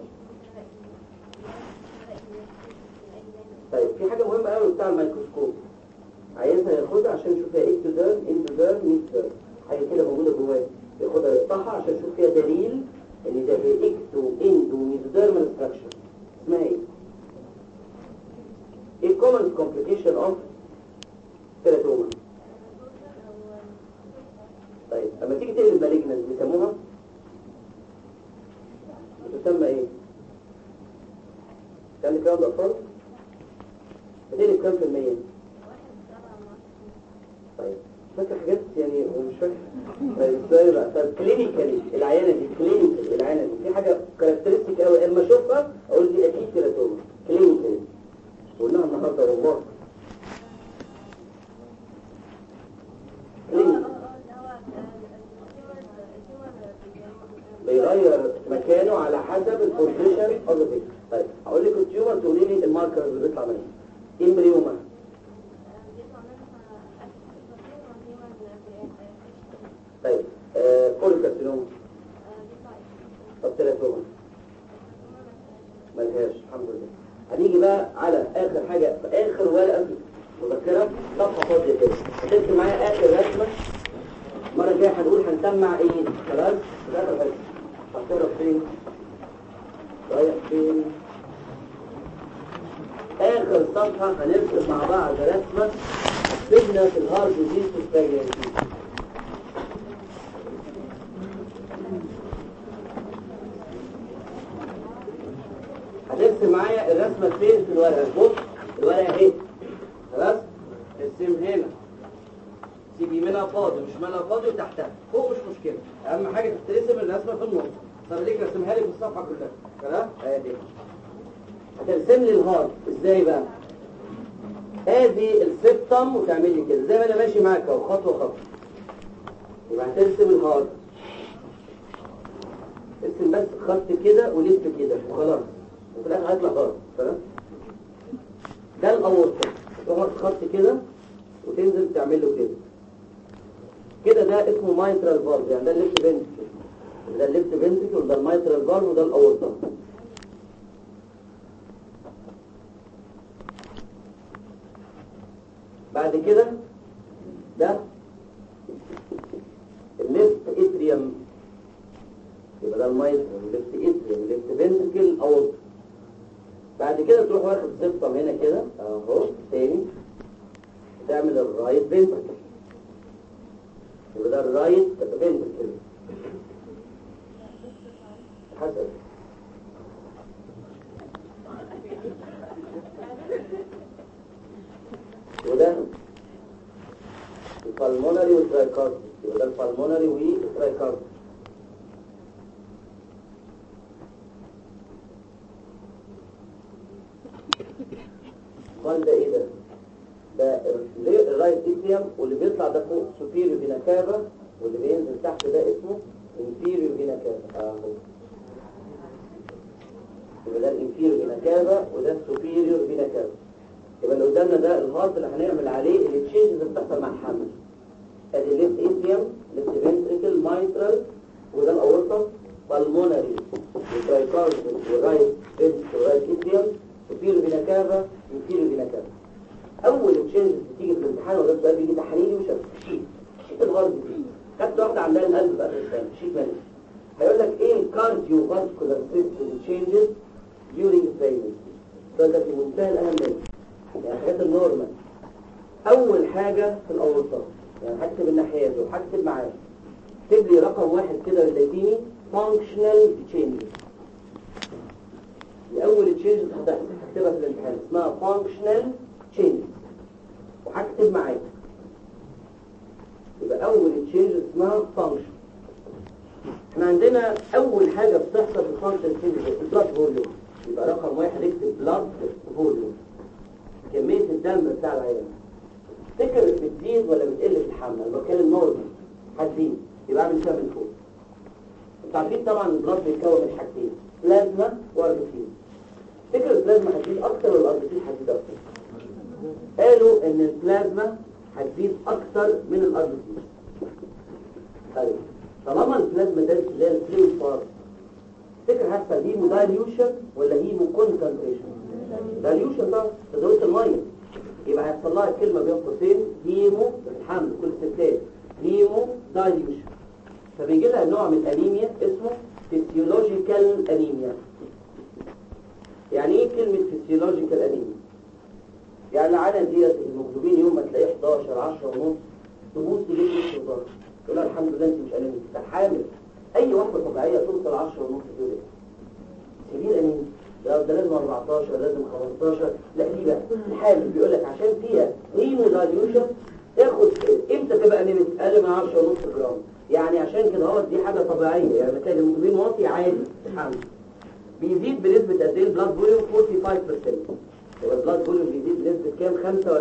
طيب في حاجه مهمه قوي بتاع الميكروسكوب عايزها ياخدها عشان يشوف فيها اكتوديرم اندوديرم ميكتوديرم حاجه كده موجوده جواه ياخدها يقطعها عشان يشوف فيها دليل ان ده في اكتو اندو ميزوديرمال ستراكشر اسمها ايه؟ ايه common complication of teratoma طيب اما تيجي تقلب مالجنس بيسموها بتسمى ايه؟ كان كام الاطفال؟ بتقلب كام في المية؟ طيب فاكر حاجات يعني هو مش فاكر طيب السؤال بقى طيب كلينيكالي العيانه دي كلينيكالي العيانه دي في حاجه كاركترستيك قوي اما اشوفها اقول دي اكيد تيراتوما كلينيكالي قلناها النهارده والله كلينيكالي بيغير مكانه على حسب البوزيشن اوف ذا طيب هقول لك التيومر تقولي لي الماركر اللي بيطلع منها امبريوما طيب آه كل كارسينوما طب تلاتوما ملهاش الحمد لله هنيجي بقى على اخر حاجه في اخر ورقه مذكره صفحه فاضيه كده هتكتب معايا اخر رسمه المره الجايه هنقول هنسمع ايه خلاص في اخر حاجه هتقرا فين رايح فين اخر صفحه هنرسم مع بعض رسمه سيجنال في الهارد ديزيز والبريجنسي هترسم معايا الرسمه فين في الورقه بص الورقه اهي خلاص ارسم هنا سيب يمينها فاضي وشمالها فاضي وتحتها فوق مش مشكله اهم حاجه ترسم الرسمه في النص طب ليك رسمها لي في الصفحه كلها تمام ادي هترسم لي الهارت ازاي بقى ادي السبتم وتعمل لي كده زي ما انا ماشي معاك اهو خطوه خطوه يبقى هترسم الهارت ارسم بس خط كده ولف كده وخلاص وفي الاخر هيطلع هارت تمام ده الاورطه تاخد خط كده وتنزل تعمل له كده كده ده اسمه مايترال فالف يعني ده الليفت فنتركل ده الليفت فنتركل وده المايترال فالف وده الاورطه بعد كده ده الليفت اتريوم يبقى ده المايترال الليفت اتريوم الليفت فنتركل اورطه بعد كده تروح واخد سبطم هنا كده اهو تاني تعمل الرايت فنتركل يبقى ده الرايت فنتركل حسب وده البالمونري والترايكارد يبقى ده البالمونري والترايكارد امال ده ايه ده؟ ده ال- الرايت اتريوم واللي بيطلع ده فوق سوبيريور فينا كافا واللي بينزل تحت ده اسمه انفيريور فينا كافا اهو يبقى ده الانفيريور فينا كافا وده السوبيريور فينا كافا يبقى اللي قدامنا ده الهارت اللي هنعمل عليه التشينجز اللي بتحصل مع الحمل ادي الليفت اتريوم ليفت فنتريكل مايترال وده الاورطه بالمونري والترايكارد والرايت فنتريكل والرايت اتريوم سوبيريور فينا كافا انفيريور فينا كافا اول تشينجز بتيجي في الامتحان وده سؤال بيجي تحليلي وشف شيت شيت الغرب دي خدت واحده عندها القلب بقى الانسان شيت مالي هيقول لك ايه الكارديو فاسكولار سيستم تشينجز during pregnancy ده ده في منتهى الاهميه يعني حاجات النورمال اول حاجه في الاورطه يعني هكتب الناحيه دي وهكتب معاه اكتب لي رقم واحد كده باللاتيني functional changes دي اول تشينجز هكتبها في الامتحان اسمها functional changes وهكتب معاك يبقى اول تشينج اسمها function احنا عندنا اول حاجه بتحصل في الفانكشن تشينج البلاد فوليوم يبقى رقم واحد اكتب بلاد فوليوم كميه الدم بتاع العيان تفتكر بتزيد ولا بتقل في الحمل انا بتكلم نورمال هتزيد يبقى اعمل كده من فوق انتوا عارفين طبعا البلاد بيتكون من حاجتين بلازما واربيتين تفتكر البلازما هتزيد اكتر ولا الاربيتين هتزيد اكتر قالوا ان البلازما هتزيد اكتر من الاربيتين طيب طالما البلازما ده اللي هي الفلويد بارت تفتكر هيحصل هيمو دايليوشن ولا هيمو كونسنتريشن دايليوشن ده تزود الميه يبقى هيحصل لها كلمه بين قوسين هيمو الحمل كل الستات هيمو دايليوشن فبيجي لها نوع من الانيميا اسمه فيسيولوجيكال انيميا يعني ايه كلمه فيسيولوجيكال انيميا يعني العاده ديت المخزومين يوم ما تلاقيه 11 10 ونص تبص تجيب نص الضغط تقول لها الحمد لله انت مش انيميا ده حامل اي واحده طبيعيه توصل 10 ونص تقول ايه كبير انيميا ده ده لازم 14 لازم 15 لا ليه بقى الحامل بيقول لك عشان فيها هيمو دايليوشن تاخد امتى تبقى انيميا اقل من 10 ونص جرام يعني عشان كده هو دي حاجه طبيعيه يعني مثلا المخزومين واطي عادي حمل بيزيد بنسبه قد ايه البلاد فوليوم 45% يبقى البلاد فوليوم بيزيد بنسبة كام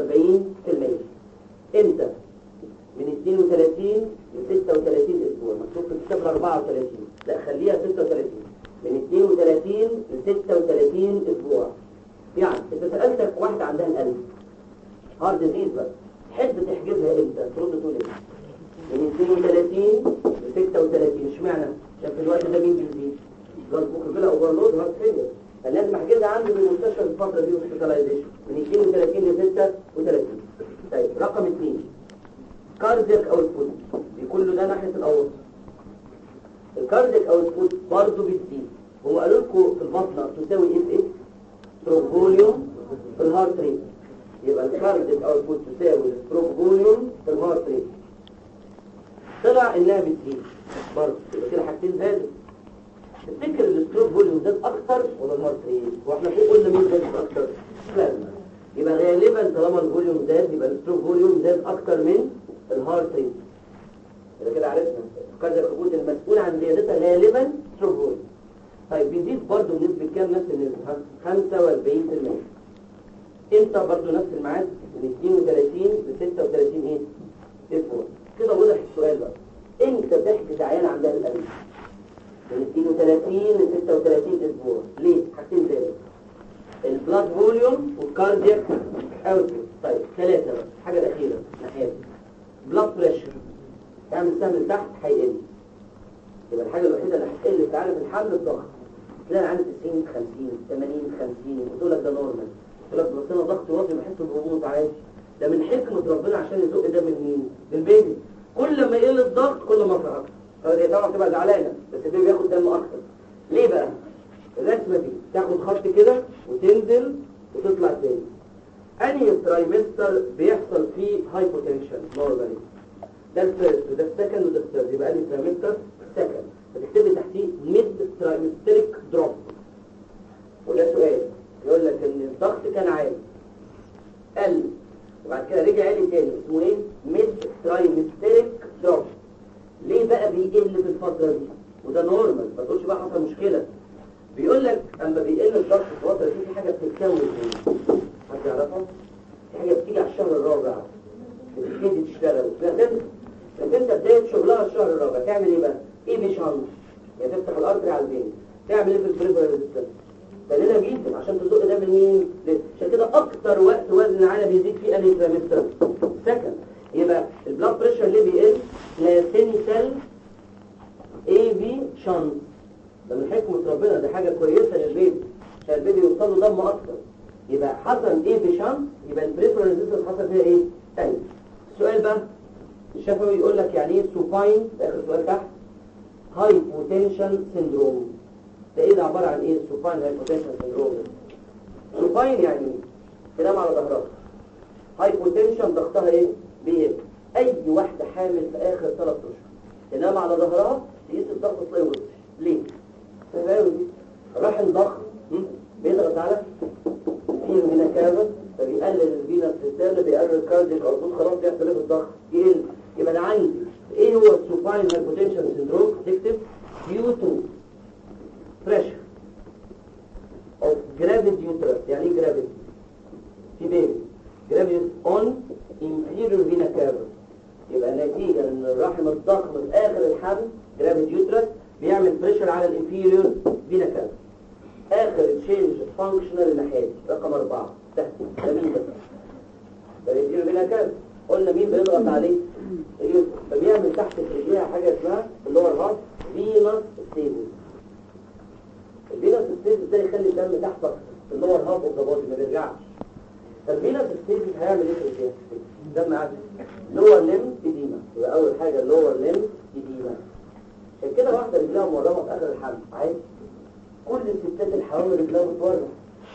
45% امتى من 32 ل 36 اسبوع مكتوب في الكتاب 34 لا خليها 36 من 32 ل 36 اسبوع يعني انت سألتك واحدة عندها القلب هارد ديزيز بقى تحب تحجزها امتى ترد تقول ايه من 32 ل 36 اشمعنى عشان في الوقت ده مين بيزيد بلاد بوك بلا اوفرلود هارد فيلر فلازم احجزها عنده من المستشفى في الفتره دي هوسبيتاليزيشن من 32 ل 36 طيب رقم 2 كاردياك اوتبوت دي كله ده ناحيه الاورطه الكاردياك اوتبوت برضه بتزيد هم قالوا لكم في البطنه تساوي ايه في ايه ستروك فوليوم في الهارت ريت يبقى الكاردياك اوتبوت تساوي الستروك فوليوم في الهارت ريت طلع انها بتزيد برضه يبقى كده حاجتين زادوا تفتكر الستروك فوليوم زاد اكتر ولا الهارت ريت واحنا فوق قلنا مين زاد اكتر بلازما يبقى غالبا طالما الفوليوم زاد يبقى الستروك فوليوم زاد اكتر من الهارت ريت يبقى كده عرفنا الكاردياك اوتبوت المسؤول عن زيادتها غالبا ستروبول طيب بيزيد برضه بنسبة كام نفس النسبة؟ 45% امتى برضه نفس الميعاد؟ من 32 ل 36 ايه؟ اسبوع كده واضح السؤال بقى امتى ضحكة عيان عندها القلب؟ من 32 ل 36 اسبوع ليه؟ حاجتين تاني البلاد فوليوم والكاردياك اوتبوت طيب ثلاثة بقى الحاجة الأخيرة ناحية بلاد بريشر تعمل سهم لتحت هيقل يبقى الحاجة الوحيدة اللي هتقل في عالم الحمل الضغط تلاقي عندي 90 50 80 50 وتقول لك ده نورمال تقول لك بس انا ضغط واطي بحس بهبوط عادي ده من حكمة ربنا عشان يزق ده من مين؟ من البيبي كل ما يقل الضغط كل ما افرح اكتر هي طبعا تبقى زعلانة بس البيبي بياخد دم اكتر ليه بقى؟ الرسمة دي تاخد خط كده وتنزل وتطلع تاني انهي ترايمستر بيحصل فيه هايبوتنشن نورمالي ده الفيرست وده السكند وده الثيرد يبقى انهي ترايمستر سكند فتكتب لي تحتيه ميد ترايمستريك دروب وده سؤال يقول لك ان الضغط كان عالي قل وبعد كده رجع عالي تاني اسمه ايه ميد ترايمستريك دروب ليه بقى بيقل في الفتره دي وده نورمال ما تقولش بقى حصل مشكله بيقول لك اما بيقل الضغط في الفتره دي في حاجه بتتكون هنا حد يعرفها في حاجه بتيجي على الشهر الرابع بتبتدي تشتغل فهمت لما انت بدايه شغلها الشهر الرابع تعمل ايه بقى ايه بيشانس يعني تفتح الارتري على البين تعمل ايه في البريفر ريزيستنس دليلها جدا عشان تزق ده من مين ليه؟ عشان كده اكتر وقت وزن العالم بيزيد فيه انهي تريمستر سكند يبقى البلاد بريشر ليه بيقل كلاسينيكال اي في شانس ده من حكمة ربنا دي حاجة كويسة للبيبي عشان البيبي يوصل له دم اكتر يبقى حصل ايه في شانس يبقى البريفر ريزيستنس حصل فيها ايه تاني السؤال بقى الشفوي يقول لك يعني ايه سوباين ده اخر سؤال تحت هايبوتنشن سيندروم ده ايه ده عبارة عن ايه السوباين هايبوتنشن سيندروم سوباين يعني تنام على ظهرها هايبوتنشن ضغطها ايه بيقل اي واحدة حامل في اخر ثلاث اشهر تنام على ظهرها تقيس الضغط تلاقيه وطش ليه فاهم دي رحم ضخم بيضغط على فيه من كابل فبيقلل الفينا السيستم بيقلل الكارديك او خلاص بيحصل ايه بالضغط يقل يبقى انا عندي ايه هو السوباين هايبوتنشن سيندروم تكتب due to pressure of gravity uterus يعني ايه gravity في بيبي gravity on inferior vena cava يبقى نتيجة ان الرحم الضخم في اخر الحمل gravity uterus بيعمل بريشر على الانفيريور فينا كاف اخر تشينج فانكشنال الناحيه رقم أربعة ده ده مين ده ده الانفيريور فينا كاف قلنا مين بيضغط عليه اليوتر فبيعمل تحت في رجليها حاجه اسمها اللي هو الهارت فينس ستيبل الفينس ستيبل ده يخلي الدم تحت اللي هو الهارت اوف ذا بودي ما بيرجعش فالفينس ستيبل هيعمل ايه في رجليها الدم عادي لور ليم اديما يبقى اول حاجه اللور ليم اديما عشان كده واحدة رجلها مورمة في آخر الحمل عادي كل الستات الحوامل رجلها بتورم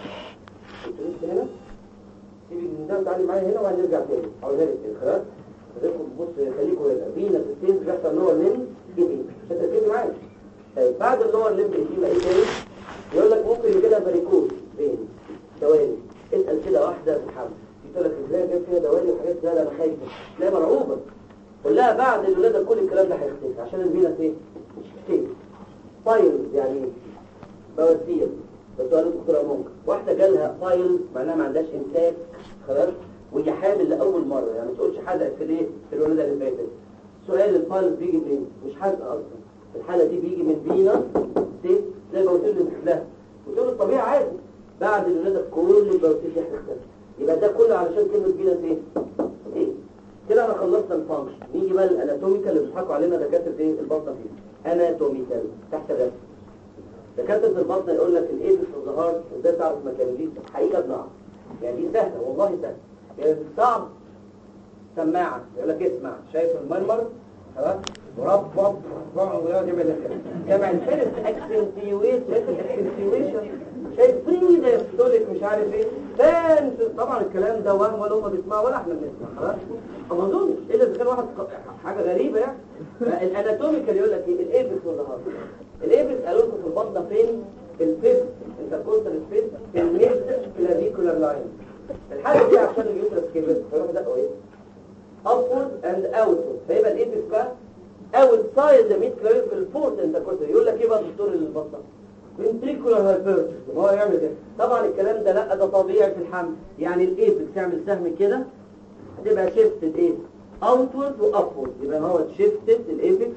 انت هنا سيبي من ده وتعالي معايا هنا وهنرجع تاني هقولها لك كده خلاص خليكم بص خليكم هنا فينا ستين بيحصل لور ليم جديد عشان تركزي معايا طيب بعد اللور ليم جديد ايه تاني يقول لك ممكن يجي لها فاريكوز فين دوالي اسال كده واحده في الحمل تقول لك ازاي جاب فيها دوالي وحاجات زي انا خايفه تلاقيها مرعوبه قول لها بعد الولاده كل الكلام ده هيختفي عشان الفينس ايه كتير فايلز يعني بواسير بس قالوا دكتوره ممكن واحده جالها فايل معناها ما عندهاش امساك خلاص وهي حامل لاول مره يعني ما تقولش حدث في الايه في الولاده اللي فاتت سؤال الفايل بيجي منين مش حادثه اصلا في الحاله دي بيجي من فينا سيف زي البواسير اللي بتحلها وتقول الطبيعي عادي بعد الولاده كل البواسير دي هتختفي يبقى ده كله علشان كلمه فينا ايه ايه كده انا خلصنا الفانكشن نيجي بقى الاناتوميكال اللي بيضحكوا علينا دكاتره ايه البطنه فيه اناتوميكال تحت الرسم دكاتره البطنه يقول لك الايدز في الظهر ازاي تعرف مكان دي حقيقه بنعرف يعني دي سهله والله سهله يعني صعب سماعه يقول لك اسمع شايف المرمر خلاص مربط ويقعد يعمل كده جمع الفيرست اكسنتيويت اكسنتيويشن شايف فريدة يفتولك مش عارف ايه فان طبعا الكلام ده وهم ولا هم بيسمعوا ولا احنا بنسمع خلاص ما اظنش الا اذا كان واحد حاجه غريبه يعني الاناتوميكال يقول لك ايه الايبس والنهار الايبس قالوا لكم في البطنه فين في الفيس انت كنت الفيس في الميد كلافيكولار لاين الحاجه دي عشان اليوترس كبر فيروح ده ايه upward and outward فيبقى الايبس بقى outside the mid clavicle fourth intercostal يقول لك ايه بقى دكتور البطنه ventricular hypertrophy هو يعمل كده طبعا الكلام ده لا ده طبيعي في الحمل يعني الايبكس يعمل سهم كده هتبقى شيفتد ايه outward و upward يبقى هو شيفتد الايبكس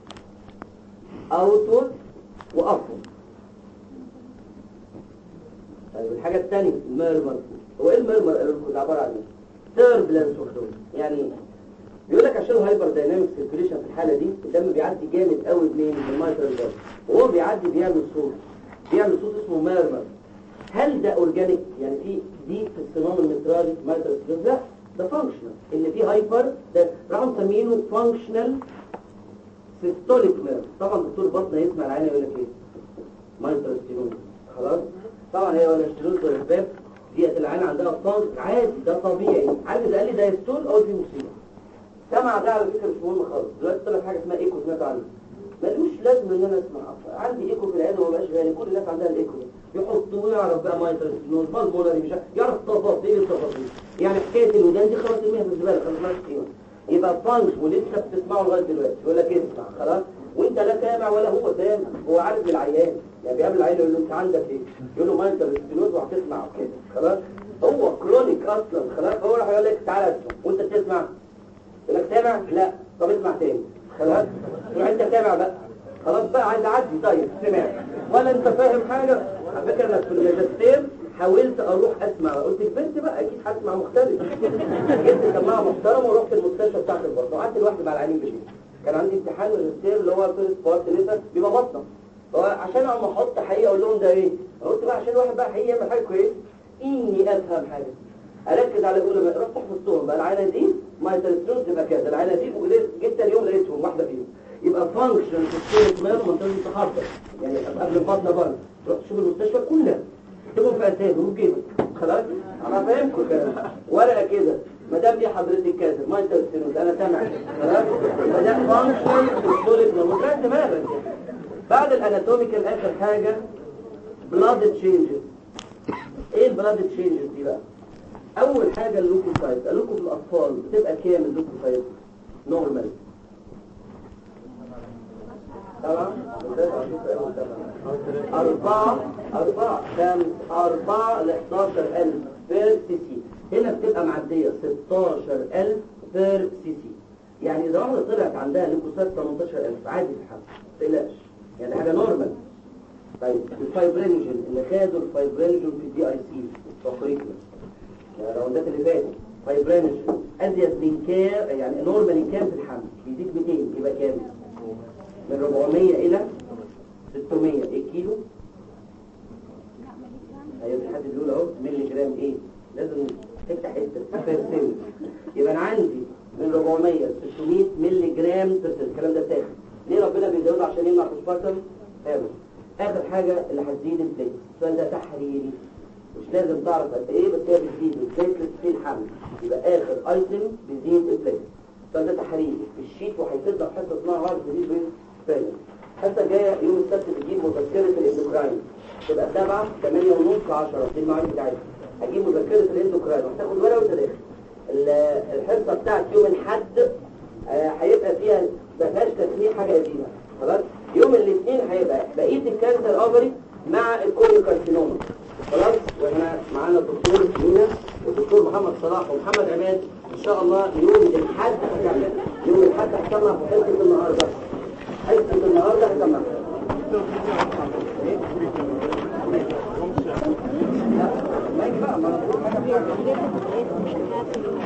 outward و upward طيب الحاجة الثانية الميرمر هو ايه الميرمر قالوا لكم ده عبارة عن ايه؟ turbulence of fluid يعني ايه؟ بيقول لك عشان الهايبر دايناميك سيركيوليشن في الحالة دي الدم بيعدي جامد قوي منين من المايترال فالف وهو بيعدي بيعمل صوت بيعمل صوت اسمه ميرمر هل ده اورجانيك يعني في دي في الصمام المترالي مايترال سيركيوليشن لا ده فانكشنال ان في هايبر ده راحوا مسمينه فانكشنال سيستوليك نيرف طبعا دكتور بطنه يسمع العين يقول لك ايه مايترال ستينوز خلاص طبعا هي ولا ستينوز ولا الباب ديت العين عندها فانك عادي ده طبيعي عارف ده قال لي ده يستول او في مصيبه سمع ده على فكره مش مهم خالص دلوقتي طلع حاجه اسمها ايكو سمعت عنها ملوش لازمه ان انا اسمع عندي ايكو في العين وما بقاش غالي كل الناس عندها الايكو يحطوه ويعرف بقى مايترال ستينوز بالمونري مش عارف يعرف تفاصيل التفاصيل يعني حكايه الودان دي خلاص ارميها في الزباله خلاص مالهاش قيمه يبقى فانكس ولسه بتسمعه لغايه دلوقتي يقول لك اسمع خلاص وانت لا سامع ولا هو سامع هو عارف العيان يعني بيقابل العيان يقول له انت عندك ايه يقول له مايترال ستينوز وهتسمع كده خلاص هو كرونيك اصلا خلاص هو راح يقول لك تعالى اسمع وانت بتسمع يقول لك سامع لا طب اسمع تاني خلاص تروح انت سامع بقى خلاص بقى عايز اعدي طيب سمع ولا انت فاهم حاجه على فكره انا في الماجستير حاولت اروح اسمع قلت البنت بقى اكيد هسمع مختلف جبت سماعه محترمه ورحت المستشفى بتاعت البطن وقعدت لوحدي مع العيانين بالليل كان عندي امتحان ماجستير اللي هو فيرست بارت لسه بيبقى بطنه عشان اما احط حقيقه اقول لهم ده ايه قلت بقى عشان واحد بقى حقيقي يعمل حاجه كويس اني افهم حاجه اركز على الاولى بقى رحت حفظتهم بقى العينه دي ما يتلسلوش تبقى كذا العينه دي وجيت جيت اليوم لقيتهم واحده فيهم يبقى فانكشن في السيرك مال منطقه التحضر يعني قبل البطنه برضه تروح تشوف المستشفى كلها تكتبهم في اساس وجيبك خلاص انا فاهمكم كده ورقه كده ما دام دي حضرتك كاتب ما انت بتسند انا سامع خلاص ما دام فانكشن في السيرك مال مش دماغك بعد الاناتوميكال اخر حاجه بلاد تشينجز ايه البلاد تشينجز دي بقى اول حاجه اللوكوسايت اللوكو في الاطفال بتبقى كام اللوكوسايت نورمال طبعا أربعة أربعة كام أربعة ل 11000 بير سي سي هنا بتبقى معدية 16000 بير سي سي يعني إذا واحدة طلعت عندها ليكوسات 18000 عادي في الحمل ما تقلقش يعني حاجة نورمال طيب الفايبرينجن اللي خدوا الفايبرينجن في الدي اي سي تقريبا يعني الراوندات اللي فاتت فايبرينجن ازيد من كام يعني نورمال كام في الحمل بيزيد 200 يبقى كام من 400 الى 600 ايه كيلو ايوه في حد بيقول اهو مللي جرام ايه لازم تفتح حته بيرسنت يبقى انا عندي من 400 ل 600 مللي جرام بيرسنت الكلام ده تاخد ليه ربنا بيزوده عشان يمنع البوسبارتم تمام اخر حاجه اللي هتزيد البليت السؤال ده تحريري مش لازم تعرف قد ايه بس هي بتزيد البليت في الحمل يبقى اخر ايتم بيزيد البليت السؤال ده تحريري في الشيت وهيفضل حصه اسمها هارد ديزيز فعلا الحصه الجايه يوم السبت بتجيب مذكره الاندوكراين تبقى 7 8 ونص 10 دي المواعيد بتاعتها هجيب مذكره الاندوكراين وهتاخد ورقه وانت داخل الحصه بتاعت يوم الاحد هيبقى فيها ما فيهاش تسميح حاجه قديمه خلاص يوم الاثنين هيبقى بقيه الكانسر اوفري مع الكوليوكارسينوما خلاص واحنا معانا الدكتور مينا والدكتور محمد صلاح ومحمد عماد ان شاء الله يوم الاحد هكمل يوم الاحد هكمل في حصه النهارده حصه النهارده هكمل ما يجي بقى ما انا بقول حاجه فيها